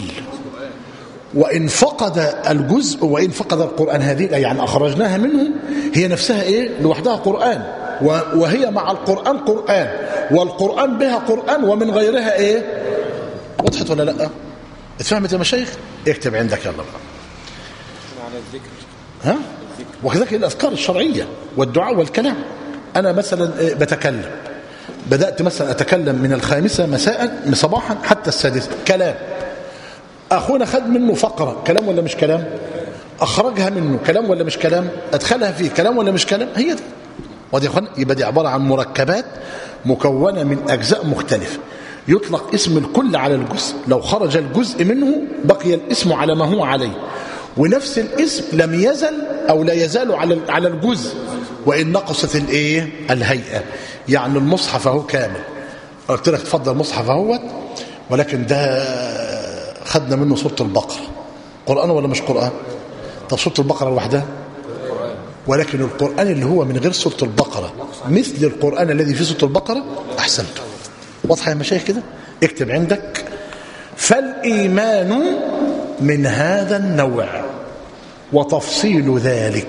وإن فقد الجزء وإن فقد القرآن هذه الآية يعني أخرجناها منه هي نفسها إيه لوحدها قرآن و- وهي مع القرآن قرآن والقرآن بها قرآن ومن غيرها إيه وضحت ولا لا اتفهمت يا مشايخ اكتب عندك يلا بقى على الذكر ها وكذلك الأذكار الشرعية والدعاء والكلام أنا مثلا إيه، بتكلم بدأت مثلا أتكلم من الخامسة مساء صباحا حتى السادسة كلام أخونا خد منه فقرة كلام ولا مش كلام أخرجها منه كلام ولا مش كلام أدخلها فيه كلام ولا مش كلام هي دي ودي يا أخوان يبقى دي عبارة عن مركبات مكونة من أجزاء مختلفة يطلق اسم الكل على الجزء لو خرج الجزء منه بقي الاسم على ما هو عليه ونفس الاسم لم يزل أو لا يزال على على الجزء وإن نقصت الإيه الهيئة يعني المصحف أهو كامل قلت لك اتفضل المصحف اهوت ولكن ده خدنا منه سورة البقرة قرآن ولا مش قرآن طب سورة البقرة لوحدها ولكن القرآن اللي هو من غير سورة البقرة مثل القرآن الذي في سورة البقرة أحسنت واضحة يا مشايخ كده اكتب عندك فالإيمان من هذا النوع وتفصيل ذلك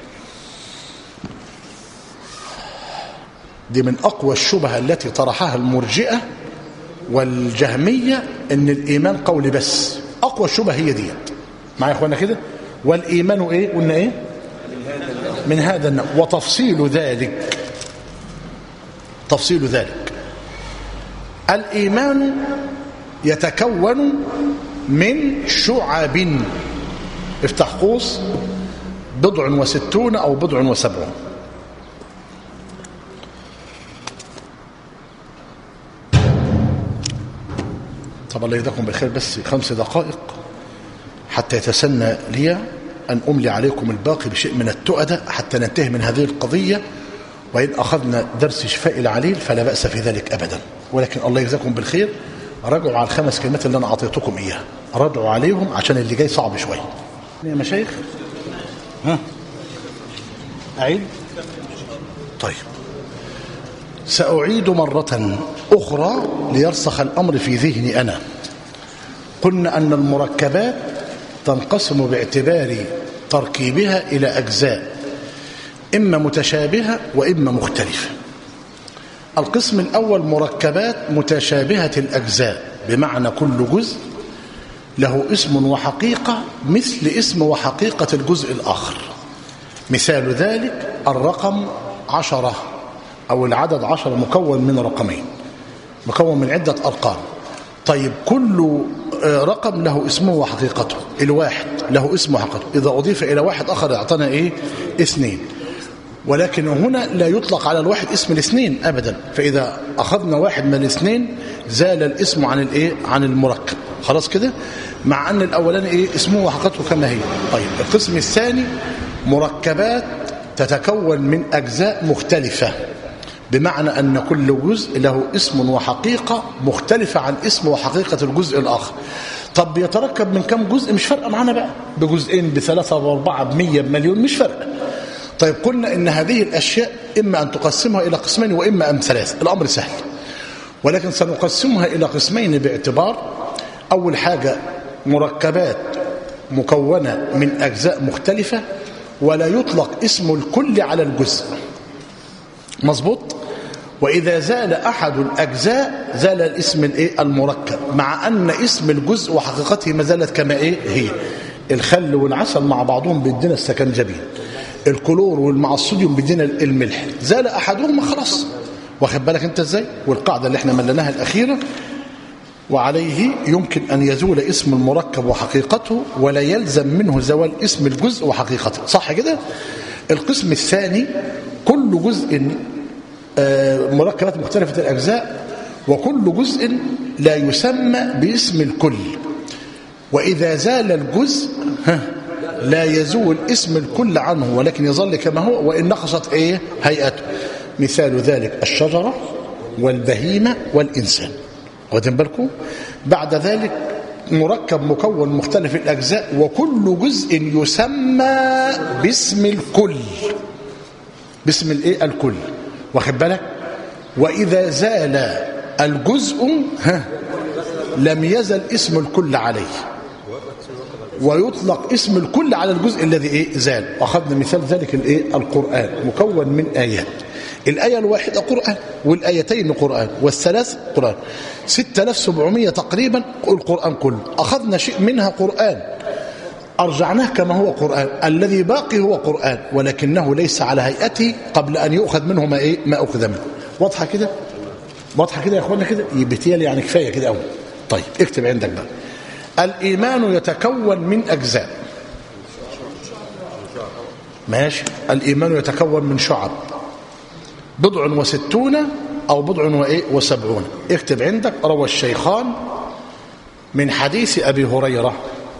دي من أقوى الشبهة التي طرحها المرجئة والجهمية ان الإيمان قول بس أقوى الشبهة هي ديت معايا يا اخوانا كده والإيمان إيه قلنا إيه من هذا النوع وتفصيل ذلك تفصيل ذلك الإيمان يتكون من شعب افتح قوس بضع وستون أو بضع وسبعون طب الله يجزاكم بالخير بس خمس دقائق حتى يتسنى لي أن أملي عليكم الباقي بشيء من التؤدة حتى ننتهي من هذه القضية وإن أخذنا درس شفاء العليل فلا بأس في ذلك أبدا ولكن الله يجزاكم بالخير راجعوا على الخمس كلمات اللي أنا أعطيتكم إياها راجعوا عليهم عشان اللي جاي صعب شوية يا مشايخ ها أعيد طيب سأعيد مرة أخرى ليرسخ الأمر في ذهني أنا قلنا أن المركبات تنقسم باعتبار تركيبها إلى أجزاء إما متشابهة وإما مختلفة القسم الأول مركبات متشابهة الأجزاء بمعنى كل جزء له اسم وحقيقة مثل اسم وحقيقة الجزء الآخر مثال ذلك الرقم عشرة أو العدد عشرة مكون من رقمين مكون من عدة أرقام طيب كل رقم له اسمه وحقيقته الواحد له اسمه وحقيقته إذا أضيف إلى واحد آخر يعطينا إيه اثنين ولكن هنا لا يطلق على الواحد اسم الاثنين أبدا فإذا أخذنا واحد من الاثنين زال الاسم عن الإيه عن المركب خلاص كده مع أن الأولاني إيه اسمه وحقيقته كما هي طيب القسم الثاني مركبات تتكون من أجزاء مختلفة بمعنى أن كل جزء له اسم وحقيقة مختلفة عن اسم وحقيقة الجزء الآخر طب يتركب من كم جزء مش فارقة معانا بقى بجزئين بثلاثة بأربعة بمية بمليون مش فارقة طيب قلنا إن هذه الأشياء إما أن تقسمها إلى قسمين وإما أم ثلاث الأمر سهل ولكن سنقسمها إلى قسمين باعتبار أول حاجة مركبات مكونة من أجزاء مختلفة ولا يطلق اسم الكل على الجزء مظبوط وإذا زال أحد الأجزاء زال الاسم الإيه المركب مع أن اسم الجزء وحقيقته ما زالت كما إيه هي الخل والعسل مع بعضهم بيدينا السكنجبين الكلور والمع الصوديوم بيدينا الملح زال أحدهما خلاص واخد بالك أنت إزاي والقاعدة اللي احنا ملناها الأخيرة وعليه يمكن أن يزول اسم المركب وحقيقته ولا يلزم منه زوال اسم الجزء وحقيقته صح كده القسم الثاني كل جزء آه، مركبات مختلفة الأجزاء وكل جزء لا يسمى باسم الكل وإذا زال الجزء ها، لا يزول اسم الكل عنه ولكن يظل كما هو وإن نقصت إيه هيئته مثال ذلك الشجرة والبهيمة والإنسان واخدين بالكم بعد ذلك مركب مكون مختلف الأجزاء وكل جزء يسمى باسم الكل باسم الايه الكل واخد بالك واذا زال الجزء ها لم يزل اسم الكل عليه ويطلق اسم الكل على الجزء الذي ايه زال واخذنا مثال ذلك الايه القران مكون من ايات الايه الواحده قران والايتين قران والثلاث قران 6700 تقريبا القران كله اخذنا شيء منها قران أرجعناه كما هو قرآن الذي باقي هو قرآن ولكنه ليس على هيئته قبل أن يؤخذ منه ما, إيه؟ ما أخذ منه واضحة كده واضحة كده يا أخوانا كده يبتيال يعني كفاية كده أول طيب اكتب عندك بقى الإيمان يتكون من أجزاء ماشي الإيمان يتكون من شعب بضع وستون أو بضع وإيه وسبعون اكتب عندك روى الشيخان من حديث أبي هريرة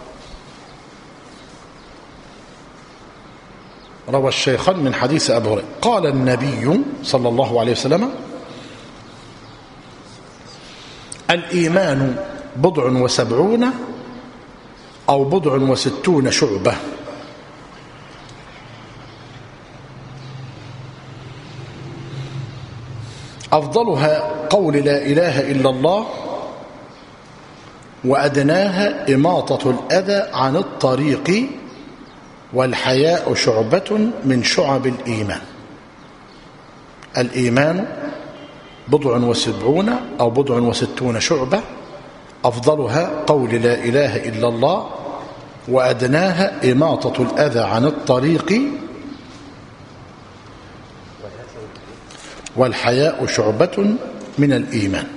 روى الشيخان من حديث أبي هريرة قال النبي صلى الله عليه وسلم الإيمان بضع وسبعون أو بضع وستون شعبة أفضلها قول لا إله إلا الله وأدناها إماطة الأذى عن الطريق والحياء شعبة من شعب الإيمان الإيمان بضع وسبعون أو بضع وستون شعبة أفضلها قول لا إله إلا الله وأدناها إماطة الأذى عن الطريق والحياء شعبة من الإيمان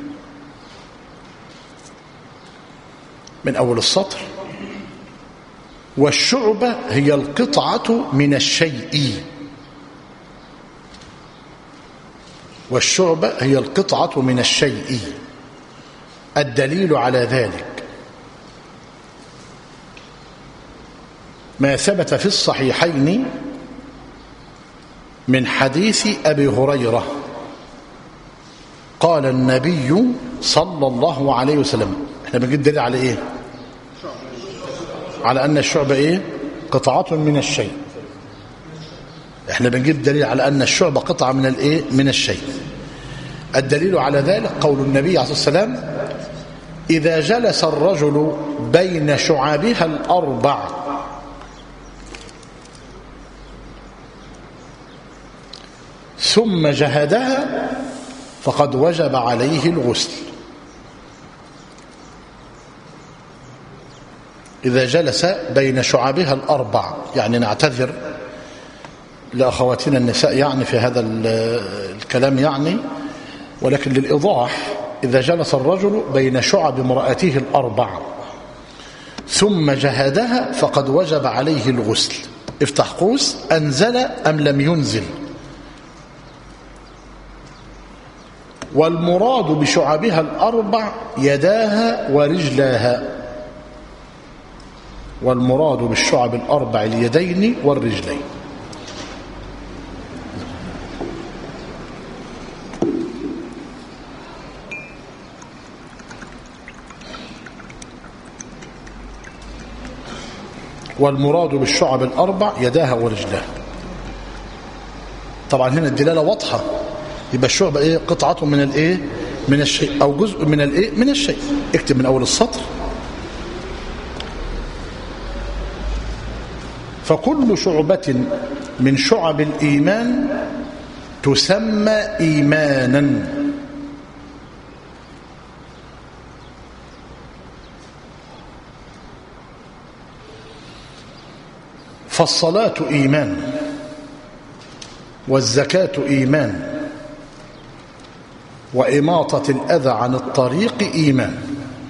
من أول السطر والشعبة هي القطعة من الشيء والشعبة هي القطعة من الشيء الدليل على ذلك ما ثبت في الصحيحين من حديث أبي هريرة قال النبي صلى الله عليه وسلم احنا بنجد دليل على ايه على أن الشعب إيه قطعة من الشيء احنا بنجيب دليل على أن الشعب قطعة من الإيه من الشيء الدليل على ذلك قول النبي عليه الصلاة والسلام إذا جلس الرجل بين شعابها الأربع ثم جهدها فقد وجب عليه الغسل إذا جلس بين شعابها الأربع يعني نعتذر لأخواتنا النساء يعني في هذا الكلام يعني ولكن للإيضاح إذا جلس الرجل بين شعب امرأته الأربع ثم جهدها فقد وجب عليه الغسل افتح قوس أنزل أم لم ينزل والمراد بشعبها الأربع يداها ورجلاها والمراد بالشعب الأربع اليدين والرجلين والمراد بالشعب الأربع يداها ورجلاها طبعا هنا الدلالة واضحة يبقى الشعب ايه قطعة من الايه من الشيء او جزء من الايه من الشيء اكتب من اول السطر فكل شعبة من شعب الإيمان تسمى إيمانا فالصلاة إيمان والزكاة إيمان وإماطة الأذى عن الطريق إيمان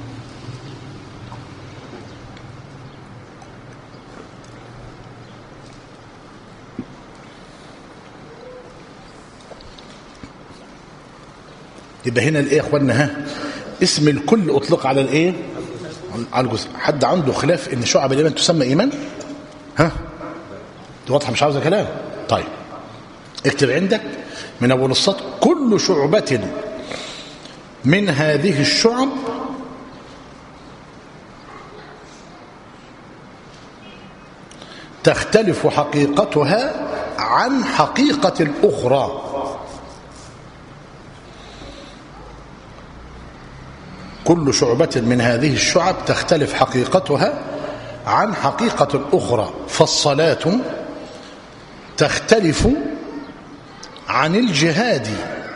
يبقى هنا الايه يا اخوانا ها اسم الكل اطلق على الايه على الجزء حد عنده خلاف ان شعب الايمان تسمى ايمان ها دي واضحه مش عاوزه كلام طيب اكتب عندك من اول السطر كل شعبه من هذه الشعب تختلف حقيقتها عن حقيقه الاخرى كل شعبة من هذه الشعب تختلف حقيقتها عن حقيقة الأخرى فالصلاة تختلف عن الجهاد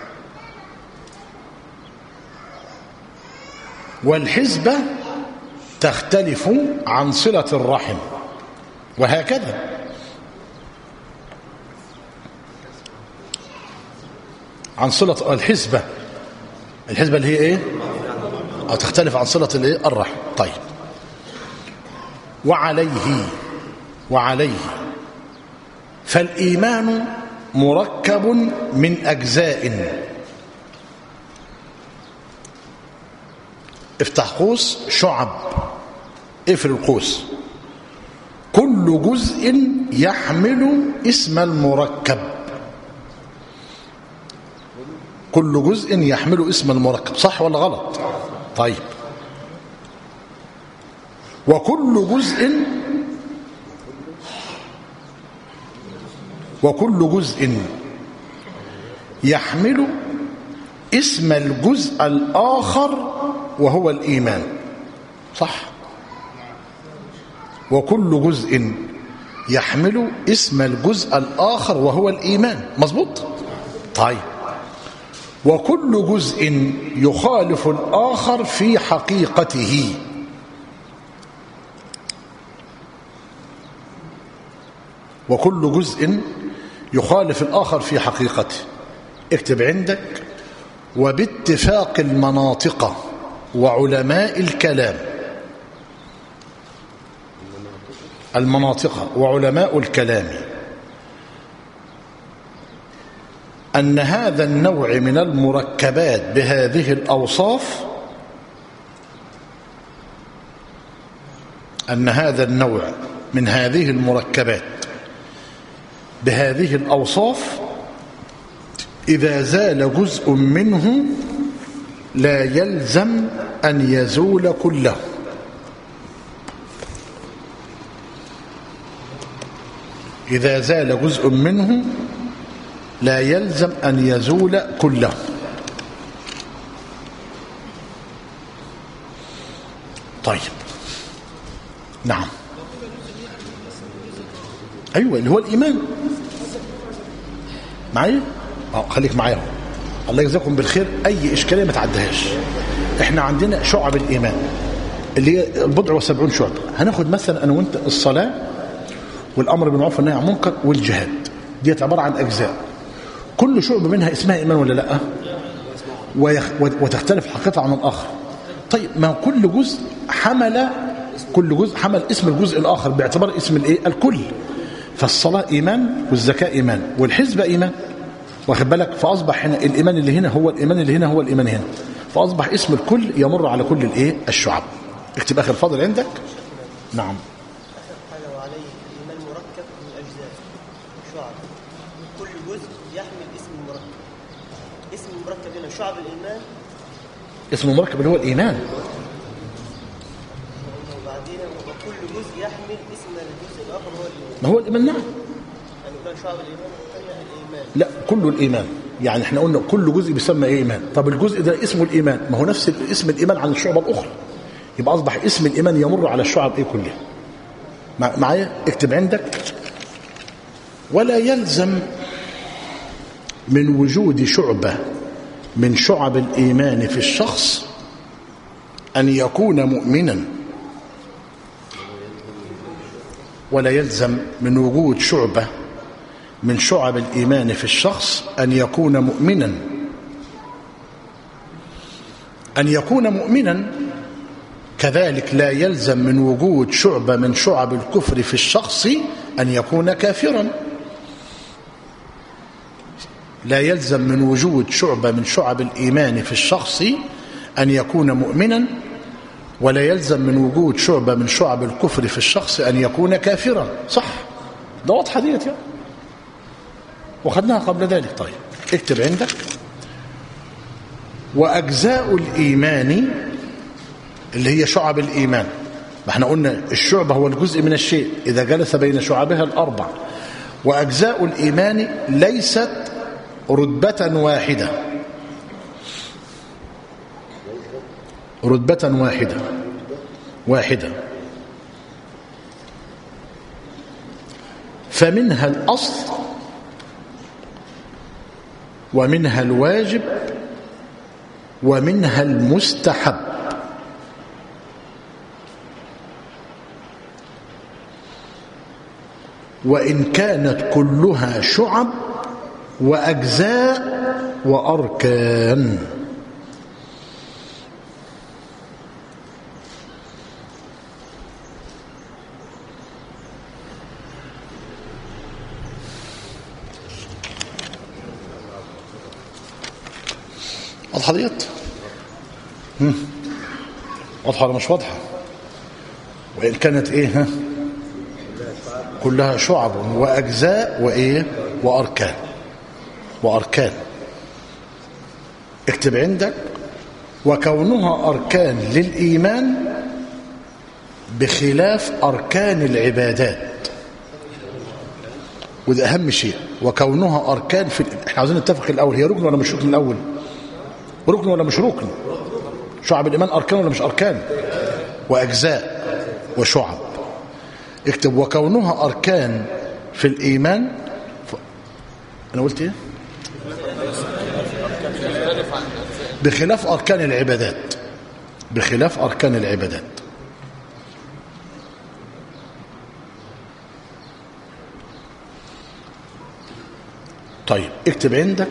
والحزبة تختلف عن صلة الرحم وهكذا عن صلة الحزبة الحزبة اللي هي ايه أو تختلف عن صلة الايه الرحم طيب وعليه وعليه فالإيمان مركب من أجزاء افتح قوس شعب اقفل القوس كل جزء يحمل اسم المركب كل جزء يحمل اسم المركب صح ولا غلط طيب وكل جزء وكل جزء يحمل اسم الجزء الآخر وهو الإيمان صح وكل جزء يحمل اسم الجزء الآخر وهو الإيمان مظبوط طيب وكل جزء يخالف الآخر في حقيقته وكل جزء يخالف الآخر في حقيقته اكتب عندك وباتفاق المناطق وعلماء الكلام المناطق وعلماء الكلام أن هذا النوع من المركبات بهذه الأوصاف أن هذا النوع من هذه المركبات بهذه الأوصاف إذا زال جزء منه لا يلزم أن يزول كله إذا زال جزء منه لا يلزم أن يزول كله طيب نعم أيوة اللي هو الإيمان معايا اه خليك معايا اهو الله يجزاكم بالخير أي إشكالية ما تعدهاش احنا عندنا شعب الإيمان اللي هي البضع وسبعون شعب هناخد مثلا أنا وانت الصلاة والأمر بالمعروف والنهي عن المنكر والجهاد ديت عبارة عن أجزاء كل شعب منها اسمها إيمان ولا لا ويخ وتختلف حقيقتها عن الآخر طيب ما كل جزء حمل كل جزء حمل اسم الجزء الآخر باعتبار اسم الايه الكل فالصلاة إيمان والزكاة إيمان والحزب إيمان واخد بالك فأصبح هنا الإيمان اللي هنا هو الإيمان اللي هنا هو الإيمان هنا فأصبح اسم الكل يمر على كل الايه الشعب اكتب آخر فاضل عندك نعم قال وعليه الإيمان مركب من أجزاء شعب كل جزء يحمل اسم المركب اسم المركب هنا شعب الإيمان اسم المركب اللي هو الإيمان وبعدين وكل جزء يحمل اسم الجزء الآخر هو الإيمان ما هو الإيمان نعم يعني كان شعب الإيمان والثانية الإيمان لا كله الإيمان يعني احنا قلنا كل جزء بيسمى ايه إيمان طب الجزء ده اسمه الإيمان ما هو نفس اسم الإيمان عن الشعب الأخرى يبقى أصبح اسم الإيمان يمر على الشعب إيه كلها مع- معايا اكتب عندك ولا يلزم من وجود شعبة من شعب الإيمان في الشخص أن يكون مؤمنا ولا يلزم من وجود شعبة من شعب الإيمان في الشخص أن يكون مؤمنا أن يكون مؤمنا كذلك لا يلزم من وجود شعبة من شعب الكفر في الشخص أن يكون كافرا لا يلزم من وجود شعبة من شعب الإيمان في الشخص أن يكون مؤمنا ولا يلزم من وجود شعبة من شعب الكفر في الشخص أن يكون كافرا صح ده واضحة ديت يعني وخدناها قبل ذلك طيب اكتب عندك وأجزاء الإيمان اللي هي شعب الإيمان ما احنا قلنا الشعبة هو الجزء من الشيء إذا جلس بين شعبها الأربع وأجزاء الإيمان ليست رتبة واحدة رتبة واحدة واحدة فمنها الأصل ومنها الواجب ومنها المستحب وإن كانت كلها شعب وأجزاء وأركان واضحة ديت؟ هم؟ واضحة ولا مش واضحة؟ وإن كانت إيه ها؟ كلها شعب وأجزاء وإيه؟ وأركان وأركان اكتب عندك وكونها أركان للإيمان بخلاف أركان العبادات وده أهم شيء وكونها أركان في احنا عاوزين نتفق الأول هي ركن ولا مش ركن الأول ركن ولا مش ركن شعب الإيمان أركان ولا مش أركان وأجزاء وشعب اكتب وكونها أركان في الإيمان ف... أنا قلت إيه بخلاف أركان العبادات بخلاف أركان العبادات طيب اكتب عندك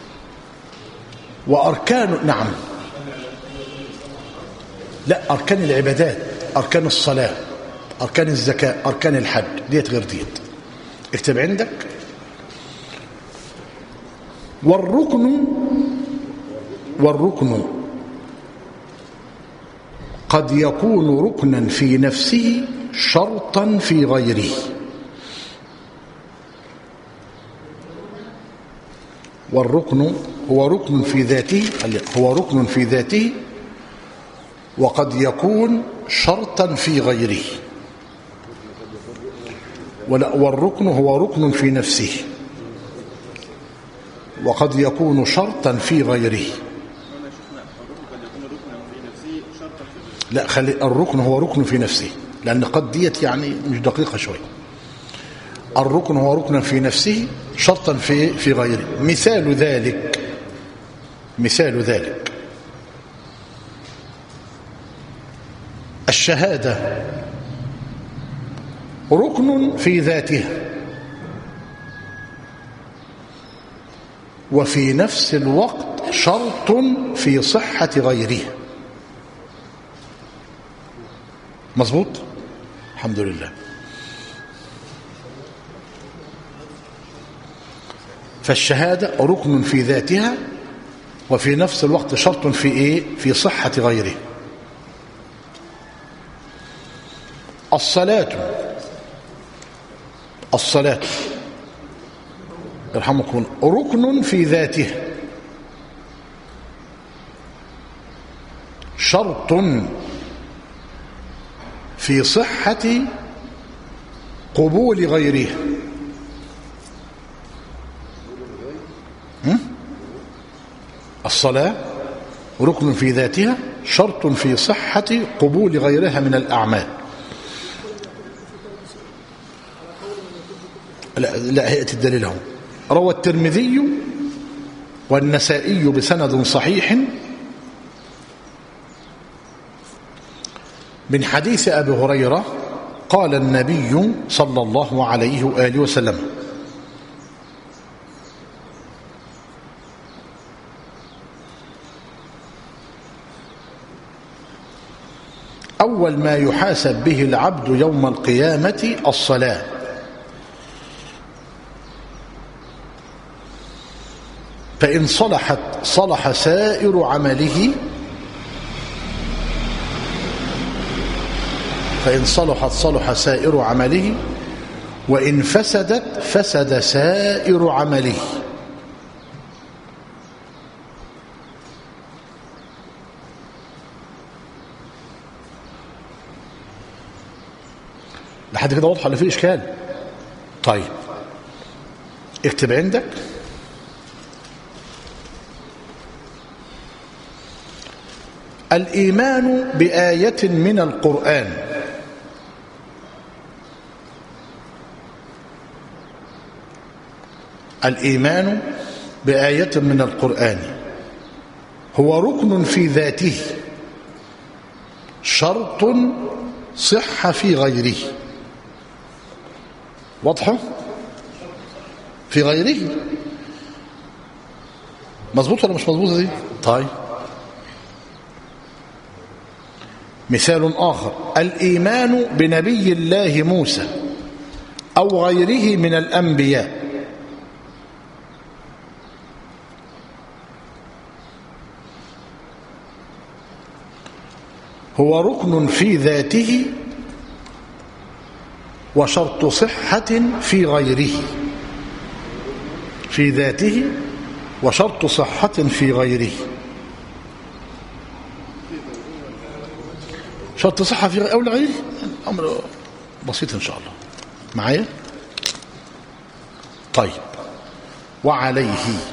وأركان نعم لا أركان العبادات أركان الصلاة أركان الزكاة أركان الحج ديت غير ديت اكتب عندك والركن والركن قد يكون ركنا في نفسه شرطا في غيره والركن هو ركن في ذاته هو ركن في ذاته وقد يكون شرطا في غيره والركن هو ركن في نفسه وقد يكون شرطا في غيره لا خلي الركن هو ركن في نفسه لأن قد ديت يعني مش دقيقة شوي الركن هو ركن في نفسه شرطا في في غيره مثال ذلك مثال ذلك الشهادة ركن في ذاتها وفي نفس الوقت شرط في صحة غيرها مظبوط الحمد لله فالشهادة ركن في ذاتها وفي نفس الوقت شرط في ايه في صحة غيره الصلاة الصلاة يرحمكم ركن في ذاته شرط في صحة قبول غيره الصلاة ركن في ذاتها شرط في صحة قبول غيرها من الأعمال لا لا هيئة الدليل هو روى الترمذي والنسائي بسند صحيح من حديث أبي هريرة قال النبي صلى الله عليه وآله وسلم أول ما يحاسب به العبد يوم القيامة الصلاة فإن صلحت صلح سائر عمله فإن صلحت صلح سائر عمله وإن فسدت فسد سائر عمله لحد كده واضحه ولا في اشكال طيب اكتب عندك الايمان بايه من القران الايمان بايه من القران هو ركن في ذاته شرط صح في غيره واضحه في غيره مظبوط ولا مش مظبوطه دي طيب مثال آخر الإيمان بنبي الله موسى أو غيره من الأنبياء هو ركن في ذاته وشرط صحة في غيره في ذاته وشرط صحة في غيره شرط صحة في أو لغيره أمر بسيط إن شاء الله معايا طيب وعليه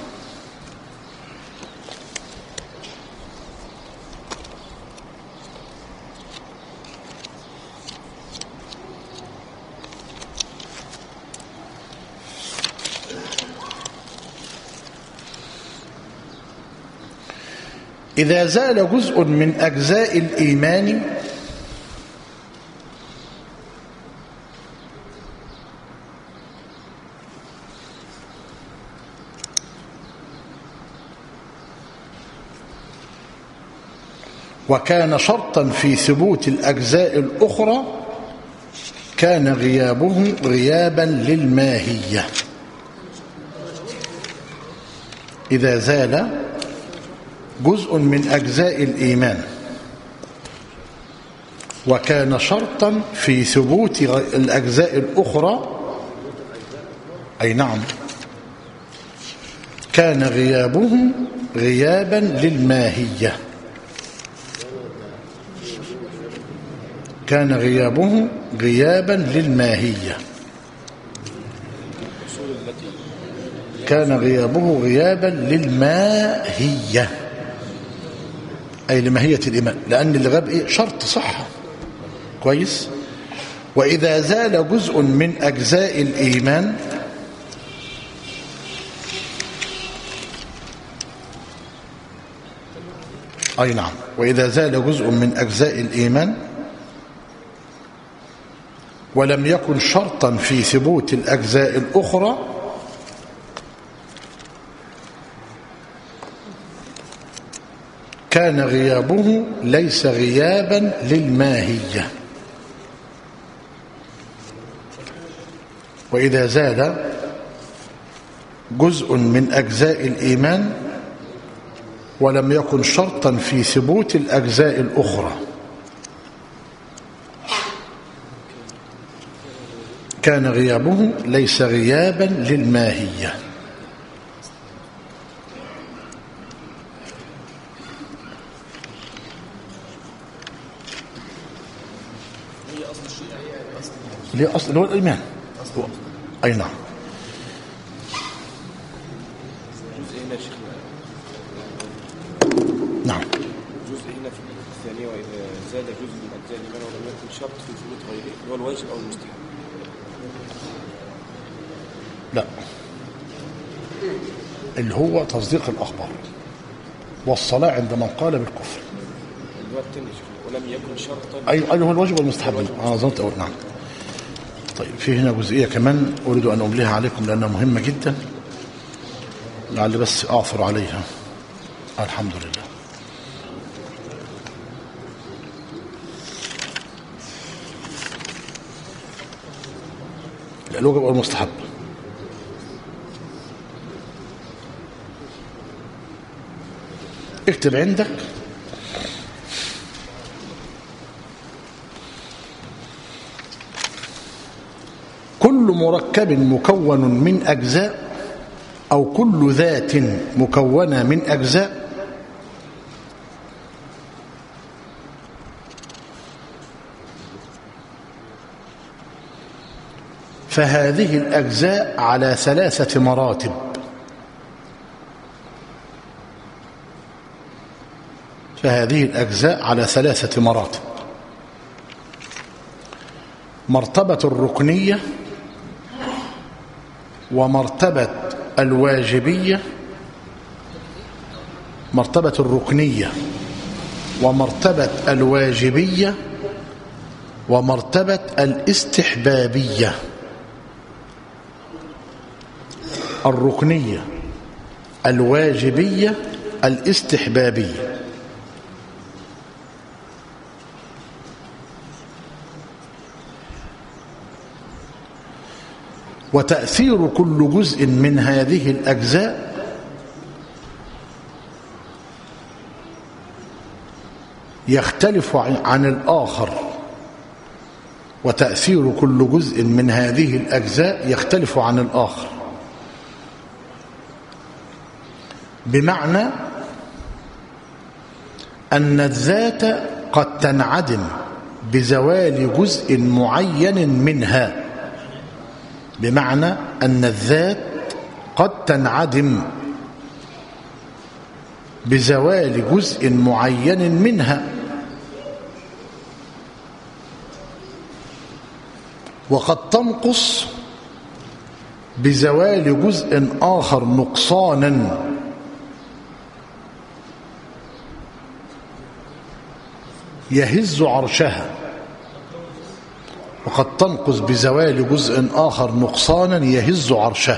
إذا زال جزء من أجزاء الإيمان وكان شرطا في ثبوت الأجزاء الأخرى كان غيابه غيابا للماهية إذا زال جزء من أجزاء الإيمان وكان شرطا في ثبوت الأجزاء الأخرى أي نعم كان غيابه غيابا للماهية كان غيابه غيابا للماهية كان غيابه غيابا للماهية أي لماهية الإيمان لأن اللي غاب إيه شرط صحة كويس وإذا زال جزء من أجزاء الإيمان أي نعم وإذا زال جزء من أجزاء الإيمان ولم يكن شرطا في ثبوت الأجزاء الأخرى كان غيابه ليس غيابا للماهية وإذا زاد جزء من أجزاء الإيمان ولم يكن شرطا في ثبوت الأجزاء الأخرى كان غيابه ليس غيابا للماهية ليه أصل اللي هو الإيمان أي نعم جزء هنا شيخ نعم جزء هنا في الثانية وإذا زاد جزء من أجزاء الإيمان ولم يكن شرط في ثبوت غيره اللي هو الواجب أو المستحب لا اللي هو تصديق الأخبار والصلاة عند من قال بالكفر اللي هو التاني يا شيخ ولم يكن شرطا أيوة أيوة هو الواجب والمستحب أنا ظننت أقول نعم طيب في هنا جزئية كمان أريد أن أمليها عليكم لأنها مهمة جدا لعل بس أعثر عليها الحمد لله لا، الواجب والمستحب اكتب عندك كل مركب مكون من أجزاء أو كل ذات مكونة من أجزاء فهذه الأجزاء على ثلاثة مراتب فهذه الأجزاء على ثلاثة مراتب مرتبة الركنية ومرتبة الواجبية مرتبة الركنية ومرتبة الواجبية ومرتبة الاستحبابية الركنية الواجبية الاستحبابية وتأثير كل جزء من هذه الأجزاء يختلف عن عن الآخر وتأثير كل جزء من هذه الأجزاء يختلف عن الآخر بمعنى أن الذات قد تنعدم بزوال جزء معين منها بمعنى أن الذات قد تنعدم بزوال جزء معين منها وقد تنقص بزوال جزء آخر نقصانا يهز عرشها وقد تنقص بزوال جزء آخر نقصانا يهز عرشه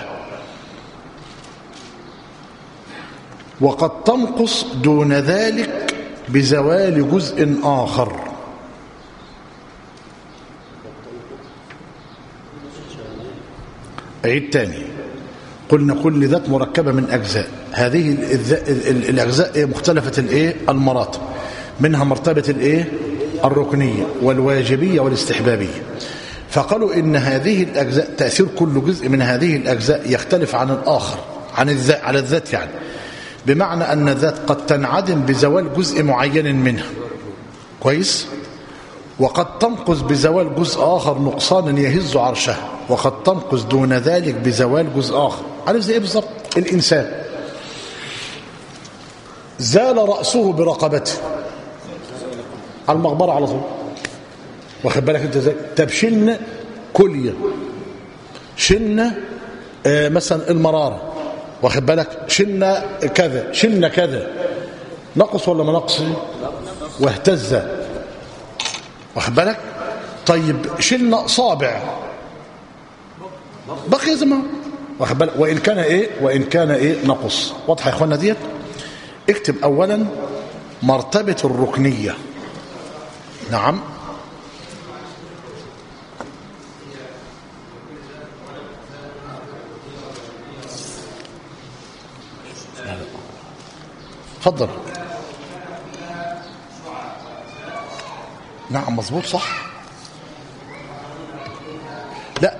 وقد تنقص دون ذلك بزوال جزء آخر عيد تاني قلنا كل ذات مركبة من أجزاء هذه الذ- ال- الأجزاء مختلفة الإيه المراتب منها مرتبة الإيه الركنية والواجبية والاستحبابية فقالوا إن هذه الأجزاء تأثير كل جزء من هذه الأجزاء يختلف عن الآخر عن الذات على الذات يعني بمعنى أن الذات قد تنعدم بزوال جزء معين منها كويس وقد تنقص بزوال جزء آخر نقصانا يهز عرشها وقد تنقص دون ذلك بزوال جزء آخر عارف زي إيه بالظبط الإنسان زال رأسه برقبته على المقبرة على طول واخد بالك انت ازاي طب شلنا كلية شلنا آه مثلا المرارة واخد بالك شلنا كذا شلنا كذا نقص ولا ما نقص واهتز واخد بالك طيب شلنا اصابع بقي زي ما هو. واخد بالك وان كان ايه وان كان ايه نقص واضحه يا اخوانا ديت اكتب اولا مرتبه الركنيه نعم تفضل نعم مظبوط صح لا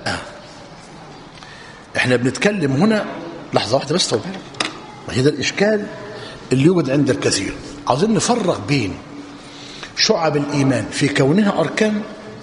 احنا بنتكلم هنا لحظة واحدة بس طول بالك وهي ده الإشكال اللي يوجد عند الكثير عاوزين نفرق بين شعب الإيمان في كونها أركان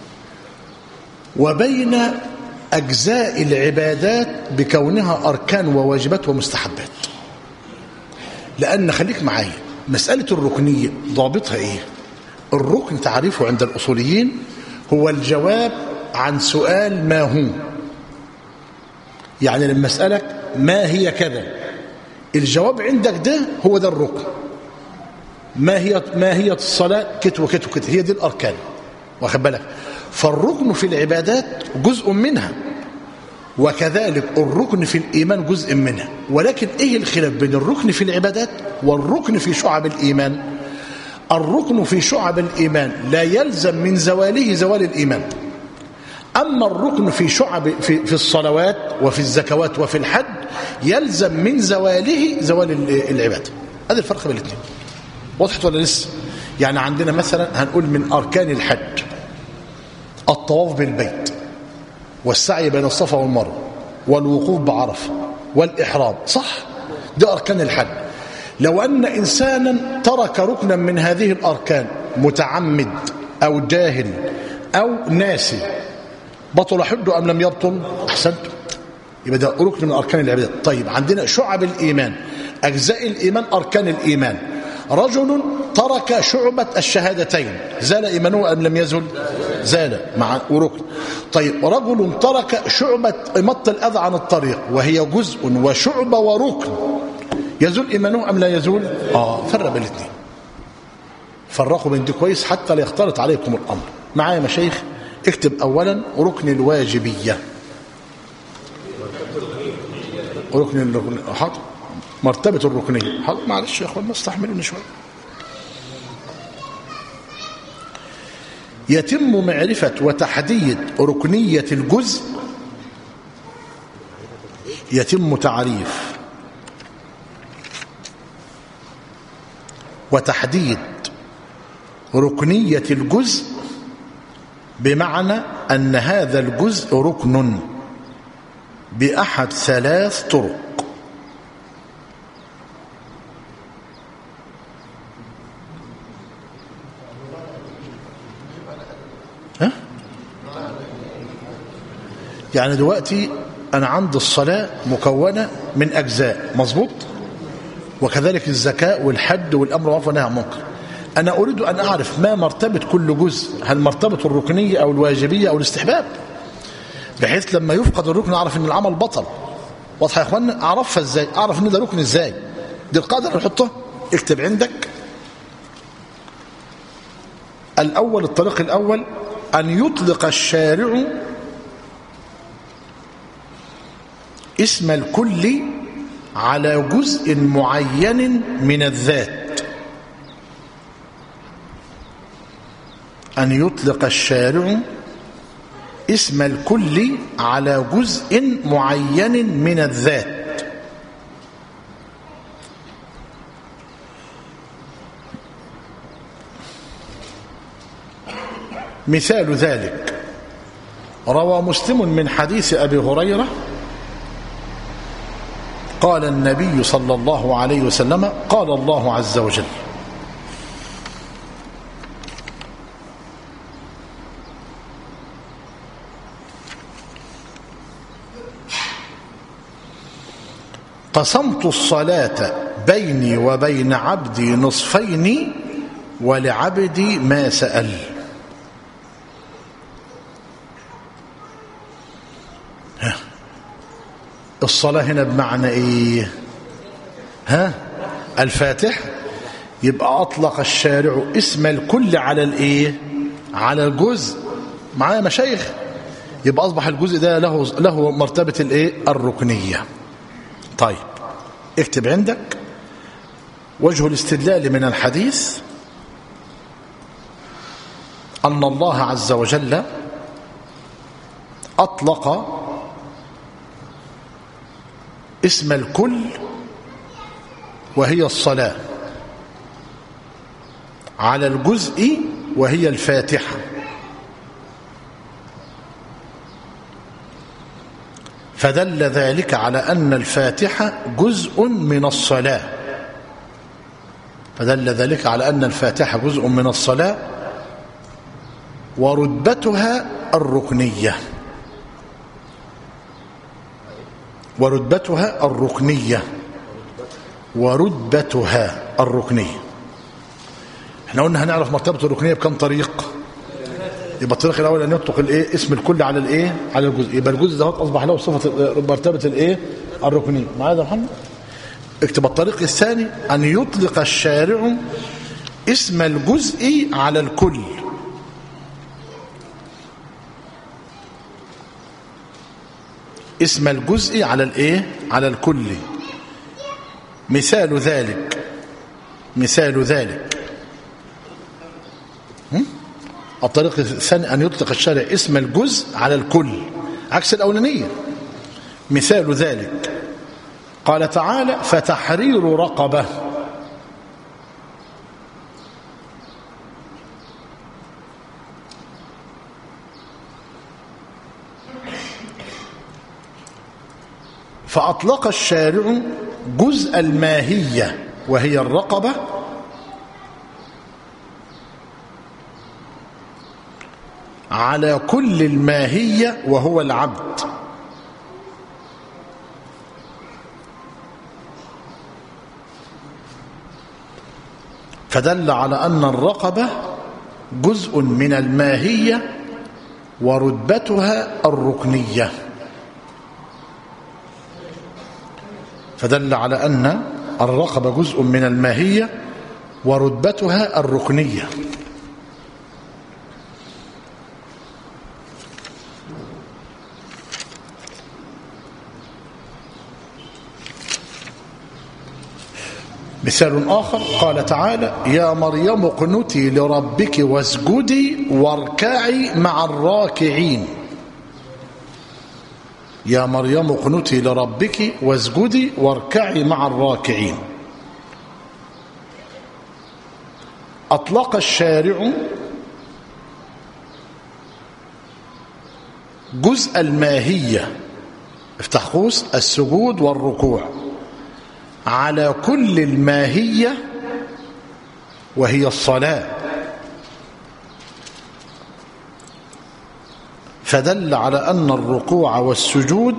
وبين أجزاء العبادات بكونها أركان وواجبات ومستحبات لأن خليك معايا مسألة الركنية ضابطها إيه الركن تعريفه عند الأصوليين هو الجواب عن سؤال ما هو يعني لما أسألك ما هي كذا الجواب عندك ده هو ده الركن ما هي ما هي الصلاة كت وكت وكت هي دي الأركان واخد بالك فالركن في العبادات جزء منها وكذلك الركن في الإيمان جزء منها ولكن إيه الخلاف بين الركن في العبادات والركن في شعب الإيمان الركن في شعب الإيمان لا يلزم من زواله زوال الإيمان أما الركن في شعب في, في الصلوات وفي الزكوات وفي الحج يلزم من زواله زوال العبادة هذا الفرق بين الاثنين وضحت ولا لسه يعني عندنا مثلا هنقول من أركان الحج الطواف بالبيت والسعي بين الصفا والمروه والوقوف بعرفه والإحرام صح دي أركان الحج لو أن إنسانا ترك ركنا من هذه الأركان متعمد أو جاهل أو ناسي بطل حده أم لم يبطل أحسنت يبقى ده ركن من أركان العبادة طيب عندنا شعب الإيمان أجزاء الإيمان أركان الإيمان رجل ترك شعبة الشهادتين زال إيمانه أم لم يزل زال مع وركن طيب رجل ترك شعبة إمط الأذى عن الطريق وهي جزء وشعبة وركن يزول إيمانه أم لا يزول آه فرق بين الاثنين فرقوا بين دي كويس حتى لا يختلط عليكم الأمر معايا مشايخ اكتب أولا ركن الواجبية ركن الركن حاضر مرتبة الركنية حاضر معلش يا اخوان استحملوني شوية يتم معرفة وتحديد ركنية الجزء يتم تعريف وتحديد ركنية الجزء بمعنى أن هذا الجزء ركن بأحد ثلاث طرق ها؟ يعني دلوقتي أنا عندي الصلاة مكونة من أجزاء مظبوط وكذلك الزكاة والحج والأمر والعفو والنهي عن المنكر أنا أريد أن أعرف ما مرتبة كل جزء هل مرتبة الركنية أو الواجبية أو الاستحباب بحيث لما يفقد الركن أعرف أن العمل بطل واضح يا أخوانا أعرفها إزاي أعرف أن ده ركن إزاي دي القاعدة اللي نحطها اكتب عندك الأول الطريق الأول أن يطلق الشارع اسم الكل على جزء معين من الذات أن يطلق الشارع اسم الكل على جزء معين من الذات مثال ذلك روى مسلم من حديث أبي هريرة قال النبي صلى الله عليه وسلم قال الله عز وجل قسمت الصلاة بيني وبين عبدي نصفين ولعبدي ما سأل الصلاة هنا بمعنى ايه ها الفاتح يبقى اطلق الشارع اسم الكل على الايه على الجزء معايا مشايخ يبقى اصبح الجزء ده له له مرتبة الايه الركنية طيب اكتب عندك وجه الاستدلال من الحديث أن الله عز وجل أطلق اسم الكل وهي الصلاة على الجزء وهي الفاتحة فدل ذلك على أن الفاتحة جزء من الصلاة فدل ذلك على أن الفاتحة جزء من الصلاة ورتبتها الركنيه ورتبتها الركنية ورتبتها الركنية احنا قلنا هنعرف مرتبة الركنية بكم طريق يبقى الطريق الأول أن يطلق الايه اسم الكل على الايه على الجزء يبقى الجزء ده أصبح له صفة مرتبة الايه الركنية معايا يا محمد اكتب الطريق الثاني أن يطلق الشارع اسم الجزء على الكل اسم الجزء على الايه على الكل مثال ذلك مثال ذلك هم؟ الطريق الثاني أن يطلق الشارع اسم الجزء على الكل عكس الأولانية مثال ذلك قال تعالى فتحرير رقبة فأطلق الشارع جزء الماهية وهي الرقبة على كل الماهية وهو العبد فدل على أن الرقبة جزء من الماهية ورتبتها الركنية فدل على أن الرقبة جزء من الماهية ورتبتها الركنية مثال آخر قال تعالى يا مريم اقنتي لربك واسجدي واركعي مع الراكعين يا مريم اقنتي لربك واسجدي واركعي مع الراكعين أطلق الشارع جزء الماهية افتح قوس السجود والركوع على كل الماهية وهي الصلاة فدل على أن الركوع والسجود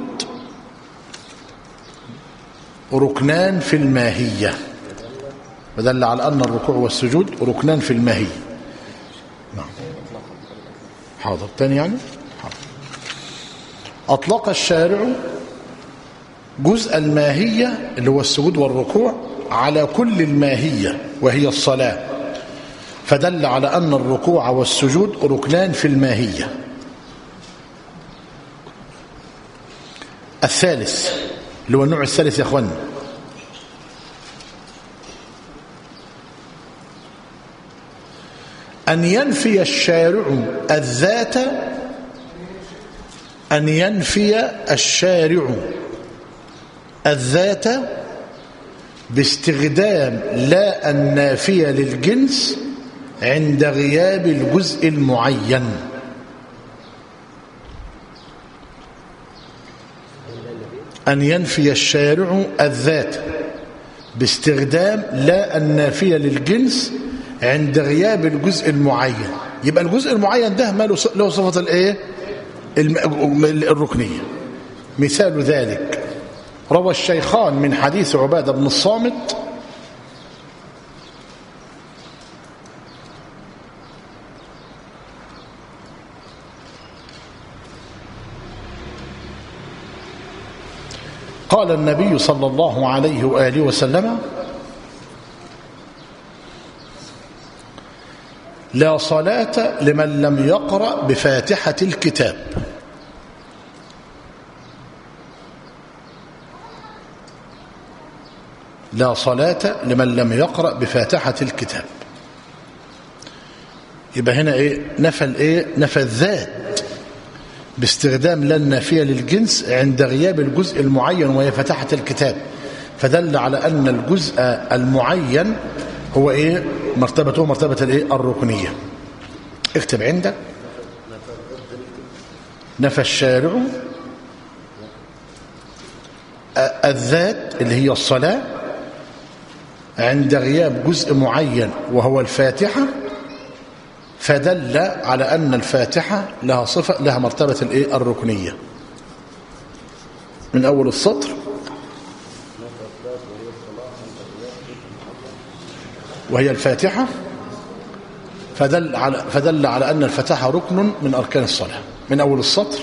ركنان في الماهية فدل على أن الركوع والسجود ركنان في الماهية نعم حاضر تاني يعني حاضر أطلق الشارع جزء الماهية اللي هو السجود والركوع على كل الماهية وهي الصلاة فدل على أن الركوع والسجود ركنان في الماهية الثالث اللي هو النوع الثالث يا أخوانا أن ينفي الشارع الذات أن ينفي الشارع الذات باستخدام لا النافية للجنس عند غياب الجزء المعين أن ينفي الشارع الذات باستخدام لا النافية للجنس عند غياب الجزء المعين يبقى الجزء المعين ده ما له صفة الايه الركنية مثال ذلك روى الشيخان من حديث عبادة بن الصامت قال النبي صلى الله عليه وآله وسلم لا صلاة لمن لم يقرأ بفاتحة الكتاب لا صلاة لمن لم يقرأ بفاتحة الكتاب يبقى هنا ايه نفى الايه نفى الذات باستخدام لا النافية للجنس عند غياب الجزء المعين وهي فاتحة الكتاب فدل على أن الجزء المعين هو ايه مرتبته مرتبة الايه الركنية اكتب عندك نفى الشارع الذات اللي هي الصلاة عند غياب جزء معين وهو الفاتحة فدل على أن الفاتحة لها صفة لها مرتبة الايه الركنية من أول السطر وهي الفاتحة فدل على, فدل على أن الفاتحة ركن من أركان الصلاة من أول السطر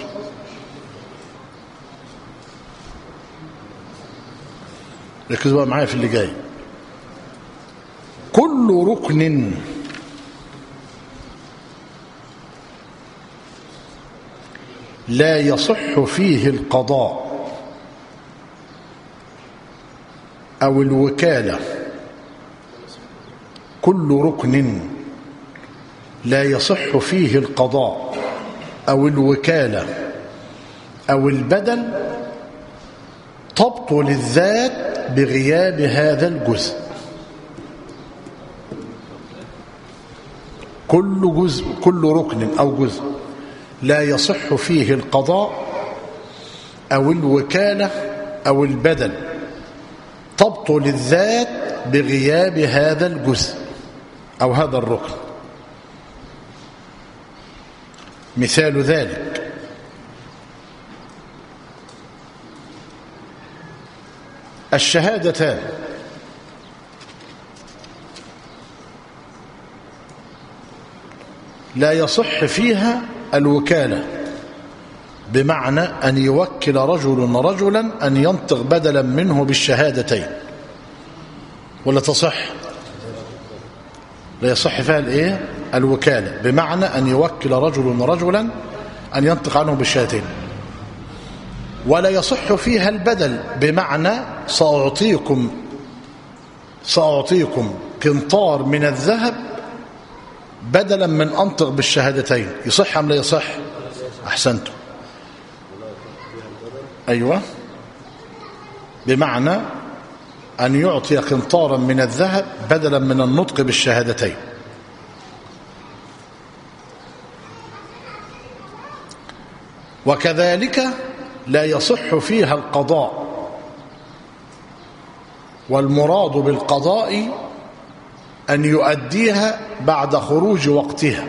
ركزوا بقى معايا في اللي جاي كل ركن لا يصح فيه القضاء أو الوكالة كل ركن لا يصح فيه القضاء أو الوكالة أو البدل تبطل الذات بغياب هذا الجزء كل جزء كل ركن أو جزء لا يصح فيه القضاء أو الوكالة أو البدل تبطل الذات بغياب هذا الجزء أو هذا الركن مثال ذلك الشهادتان لا يصح فيها الوكالة بمعنى أن يوكل رجل رجلا أن ينطق بدلا منه بالشهادتين ولا تصح لا يصح فيها الايه الوكالة بمعنى أن يوكل رجل رجلا أن ينطق عنه بالشهادتين ولا يصح فيها البدل بمعنى سأعطيكم سأعطيكم قنطار من الذهب بدلا من أنطق بالشهادتين يصح أم لا يصح أحسنتم أيوة بمعنى أن يعطي قنطارا من الذهب بدلا من النطق بالشهادتين وكذلك لا يصح فيها القضاء والمراد بالقضاء أن يؤديها بعد خروج وقتها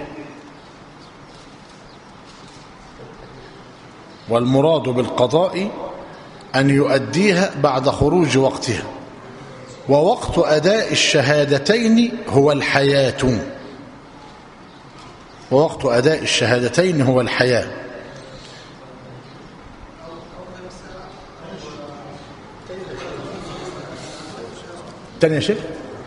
والمراد بالقضاء أن يؤديها بعد خروج وقتها ووقت أداء الشهادتين هو الحياة ووقت أداء الشهادتين هو الحياة تاني يا شيخ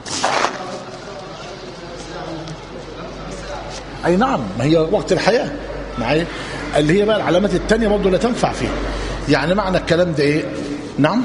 أي نعم ما هي وقت الحياة معايا اللي هي بقى العلامات التانية برضه لا تنفع فيها يعني معنى الكلام ده ايه نعم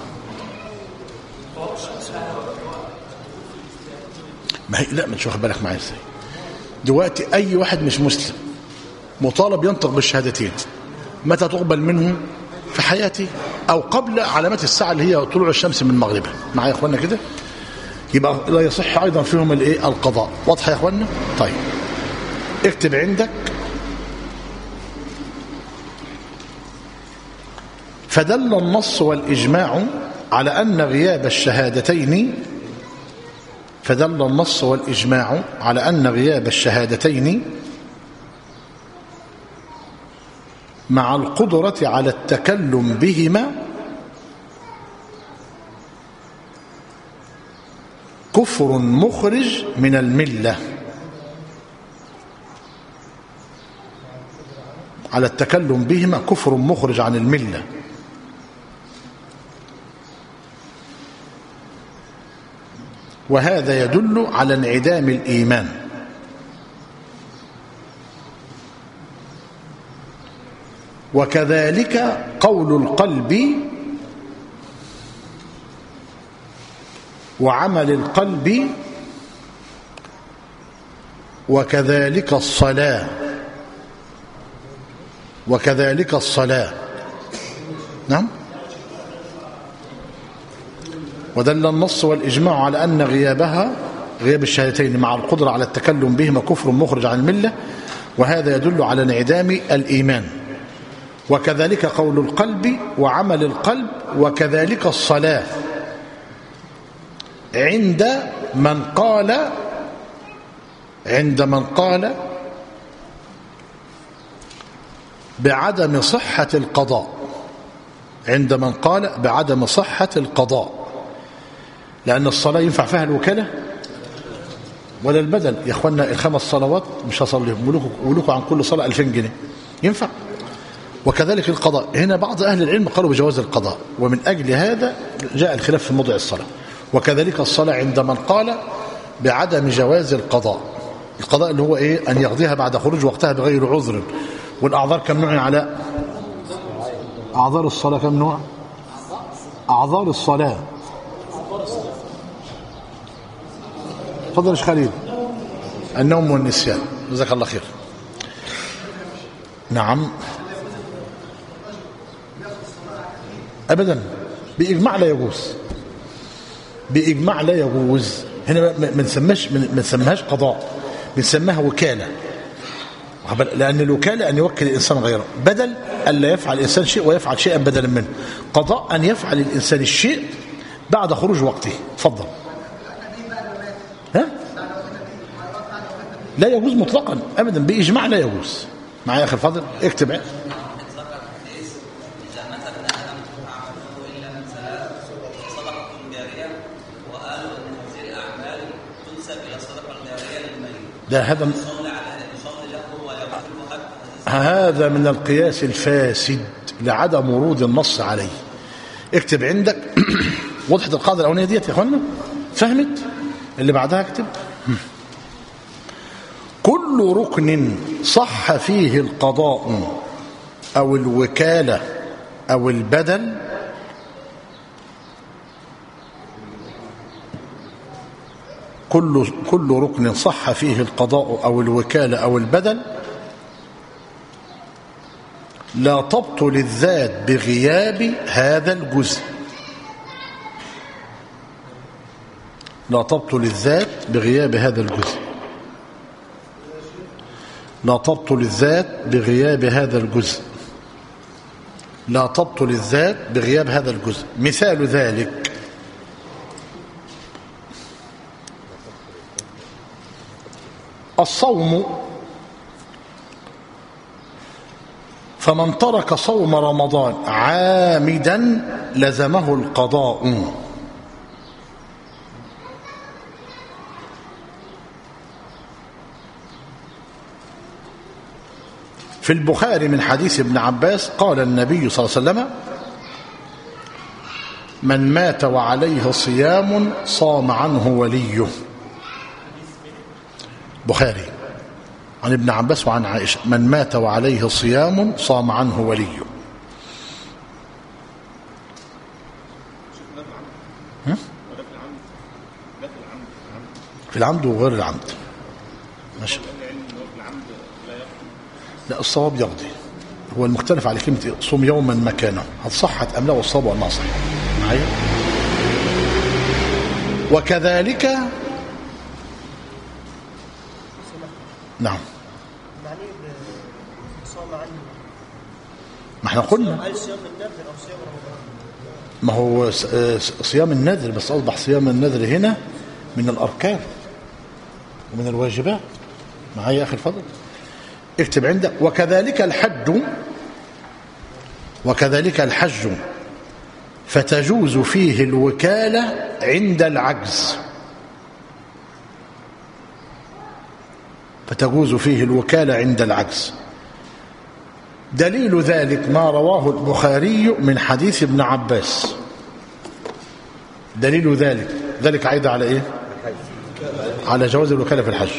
ما هي لا مش واخد بالك معايا ازاي دلوقتي اي واحد مش مسلم مطالب ينطق بالشهادتين متى تقبل منه في حياته او قبل علامات الساعه اللي هي طلوع الشمس من مغربها معايا يا اخوانا كده يبقى لا يصح ايضا فيهم الايه القضاء واضحه يا اخوانا طيب اكتب عندك فدل النص والإجماع على أن غياب الشهادتين فدل النص والإجماع على أن غياب الشهادتين مع القدرة على التكلم بهما كفر مخرج من الملة على التكلم بهما كفر مخرج عن المله وهذا يدل على انعدام الإيمان وكذلك قول القلب وعمل القلب وكذلك الصلاة وكذلك الصلاة نعم ودل النص والإجماع على أن غيابها غياب الشهادتين مع القدرة على التكلم بهما كفر مخرج عن الملة وهذا يدل على انعدام الإيمان وكذلك قول القلب وعمل القلب وكذلك الصلاة عند من قال عند من قال بعدم صحة القضاء عند من قال بعدم صحة القضاء لأن الصلاة ينفع فيها الوكالة ولا البدل يا اخوانا الخمس صلوات مش هصليهم ولكم كل صلاة 2000 جنيه ينفع وكذلك القضاء هنا بعض أهل العلم قالوا بجواز القضاء ومن أجل هذا جاء الخلاف في موضع الصلاة وكذلك الصلاة عند من قال بعدم جواز القضاء القضاء اللي هو إيه أن يقضيها بعد خروج وقتها بغير عذر والأعذار كم نوع علاء أعذار الصلاة كم نوع أعذار الصلاة تفضل يا شيخ خليل النوم والنسيان جزاك الله خير نعم ابدا باجماع لا يجوز باجماع لا يجوز هنا ما ما نسماش ما نسميهاش قضاء بنسميها وكاله واخد بالك؟ لان الوكاله ان يوكل الانسان غيره بدل الا يفعل الانسان شيء ويفعل شيئا بدلا منه قضاء ان يفعل الانسان الشيء بعد خروج وقته تفضل ها لا يجوز مطلقا ابدا باجماع لا يجوز معايا يا اخي الفاضل اكتب عين. ده هذا هذا من القياس الفاسد لعدم ورود النص عليه اكتب عندك وضحت القاعده الاولانيه ديت يا اخوانا فهمت اللي بعدها اكتب كل ركن صح فيه القضاء او الوكاله او البدل كل كل ركن صح فيه القضاء او الوكاله او البدل لا تبطل الذات بغياب هذا الجزء لا تبطل الذات بغياب هذا الجزء لا تبطل الذات بغياب هذا الجزء لا تبطل الذات بغياب هذا الجزء مثال ذلك الصوم فمن ترك صوم رمضان عامدا لزمه القضاء في البخاري من حديث ابن عباس قال النبي صلى الله عليه وسلم من مات وعليه صيام صام عنه وليه بخاري عن ابن عباس وعن عائشة من مات وعليه صيام صام عنه وليه هم؟ في العمد وغير العمد ماشي لا الصواب يقضي هو المختلف على كلمة صوم يوما مكانه هل صحت أم لا والصواب ولا صح معايا وكذلك نعم معنيه صام عنه ما احنا قلنا هل صيام النذر او صيام رمضان ما هو س- آه صيام النذر بس أصبح صيام النذر هنا من الأركان ومن الواجبات معايا يا أخي الفضل اكتب عندك وكذلك الحج وكذلك الحج فتجوز فيه الوكالة عند العجز فتجوز فيه الوكالة عند العجز دليل ذلك ما رواه البخاري من حديث ابن عباس دليل ذلك ذلك عايد على ايه على جواز الوكالة في الحج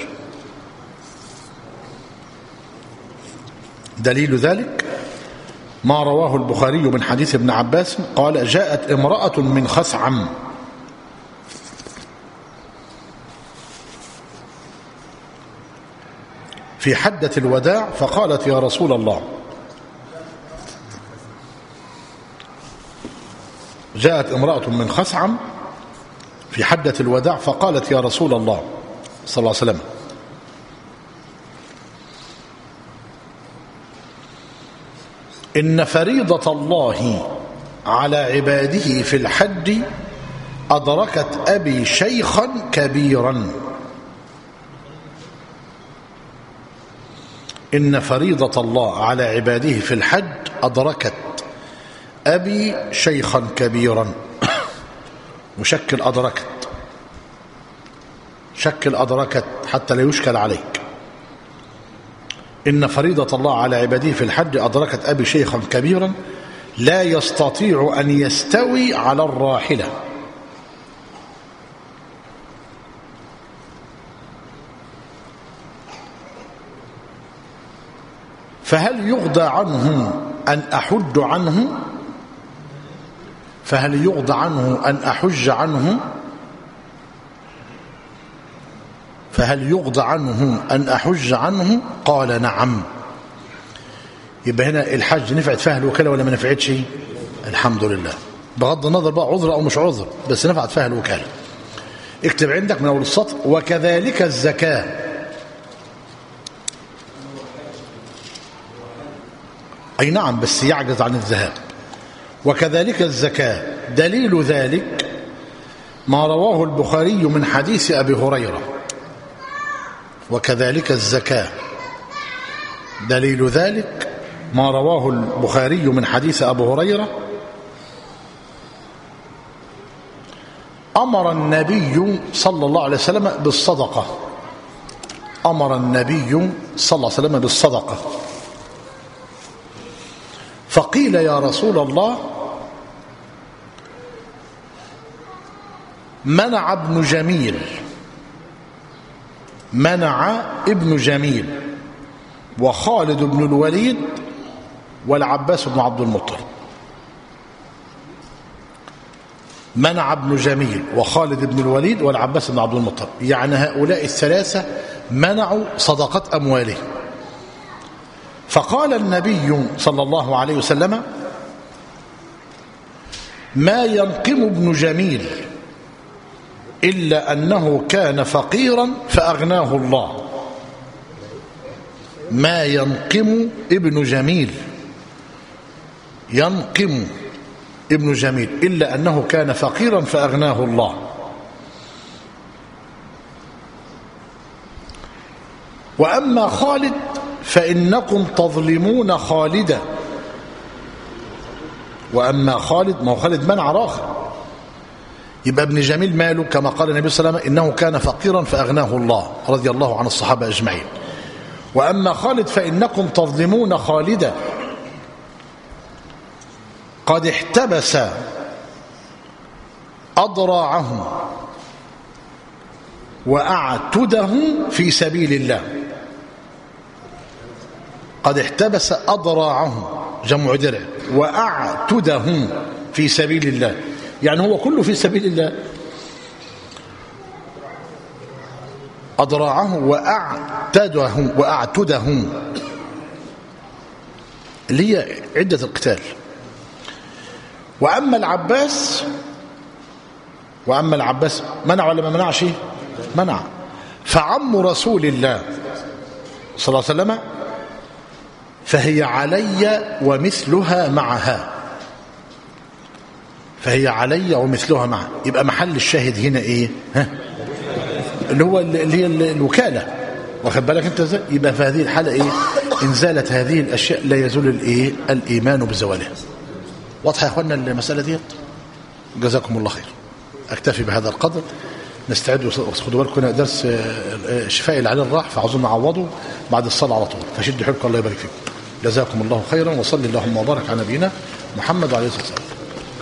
دليل ذلك ما رواه البخاري من حديث ابن عباس قال جاءت امرأة من خثعم في حدة الوداع فقالت يا رسول الله جاءت امرأة من خثعم في حدة الوداع فقالت يا رسول الله صلى الله عليه وسلم إن فريضة الله على عباده في الحج أدركت أبي شيخا كبيرا إن فريضة الله على عباده في الحج أدركت أبي شيخا كبيرا وشكل أدركت شكل أدركت حتى لا يشكل عليك إن فريضة الله على عباده في الحج أدركت أبي شيخا كبيرا لا يستطيع أن يستوي على الراحلة فهل يغضى عنه أن أحج عنه فهل يغضى عنه أن أحج عنه فهل يغضى عنه أن أحج عنه قال نعم يبقى هنا الحج نفعت فيها الوكالة ولا ما نفعتش الحمد لله بغض النظر بقى عذر أو مش عذر بس نفعت فيها الوكالة اكتب عندك من أول السطر وكذلك الزكاة أي نعم بس يعجز عن الذهاب وكذلك الزكاة دليل ذلك ما رواه البخاري من حديث أبي هريرة وكذلك الزكاة دليل ذلك ما رواه البخاري من حديث أبو هريرة أمر النبي صلى الله عليه وسلم بالصدقة أمر النبي صلى الله عليه وسلم بالصدقة فقيل يا رسول الله منع ابن جميل منع ابن جميل وخالد بن الوليد والعباس بن عبد المطلب منع ابن جميل وخالد بن الوليد والعباس بن عبد المطلب يعني هؤلاء الثلاثة منعوا صدقة أموالهم فقال النبي صلى الله عليه وسلم ما ينقم ابن جميل إلا أنه كان فقيرا فأغناه الله ما ينقم ابن جميل ينقم ابن جميل إلا أنه كان فقيرا فأغناه الله وأما خالد فإنكم تظلمون خالدا وأما خالد ما هو خالد منع راخر يبقى ابن جميل ماله كما قال النبي صلى الله عليه وسلم إنه كان فقيرا فأغناه الله رضي الله عن الصحابة أجمعين وأما خالد فإنكم تظلمون خالدا قد احتبس أضراعه وأعتده في سبيل الله قد احتبس أضراعه جمع درع وأعتده في سبيل الله يعني هو كله في سبيل الله أضراعه وأعتده وأعتده اللي هي عدة القتال وأما العباس وأما العباس منع ولا ما منعش منع فعم رسول الله صلى الله عليه وسلم فهي علي ومثلها معها فهي علي ومثلها معها يبقى محل الشاهد هنا ايه ها اللي هو اللي هي الوكاله واخد بالك انت ازاي يبقى في هذه الحاله ايه ان زالت هذه الاشياء لا يزول الايه الايمان بزوالها واضحه يا اخوانا المساله ديت جزاكم الله خير اكتفي بهذا القدر نستعد خدوا بالكم درس شفاء العلي الراح فعاوزين نعوضه بعد الصلاه على طول فشدوا حيلكم الله يبارك فيكم جزاكم الله خيرا وصلي اللهم وبارك على نبينا محمد وعليه الصلاه والسلام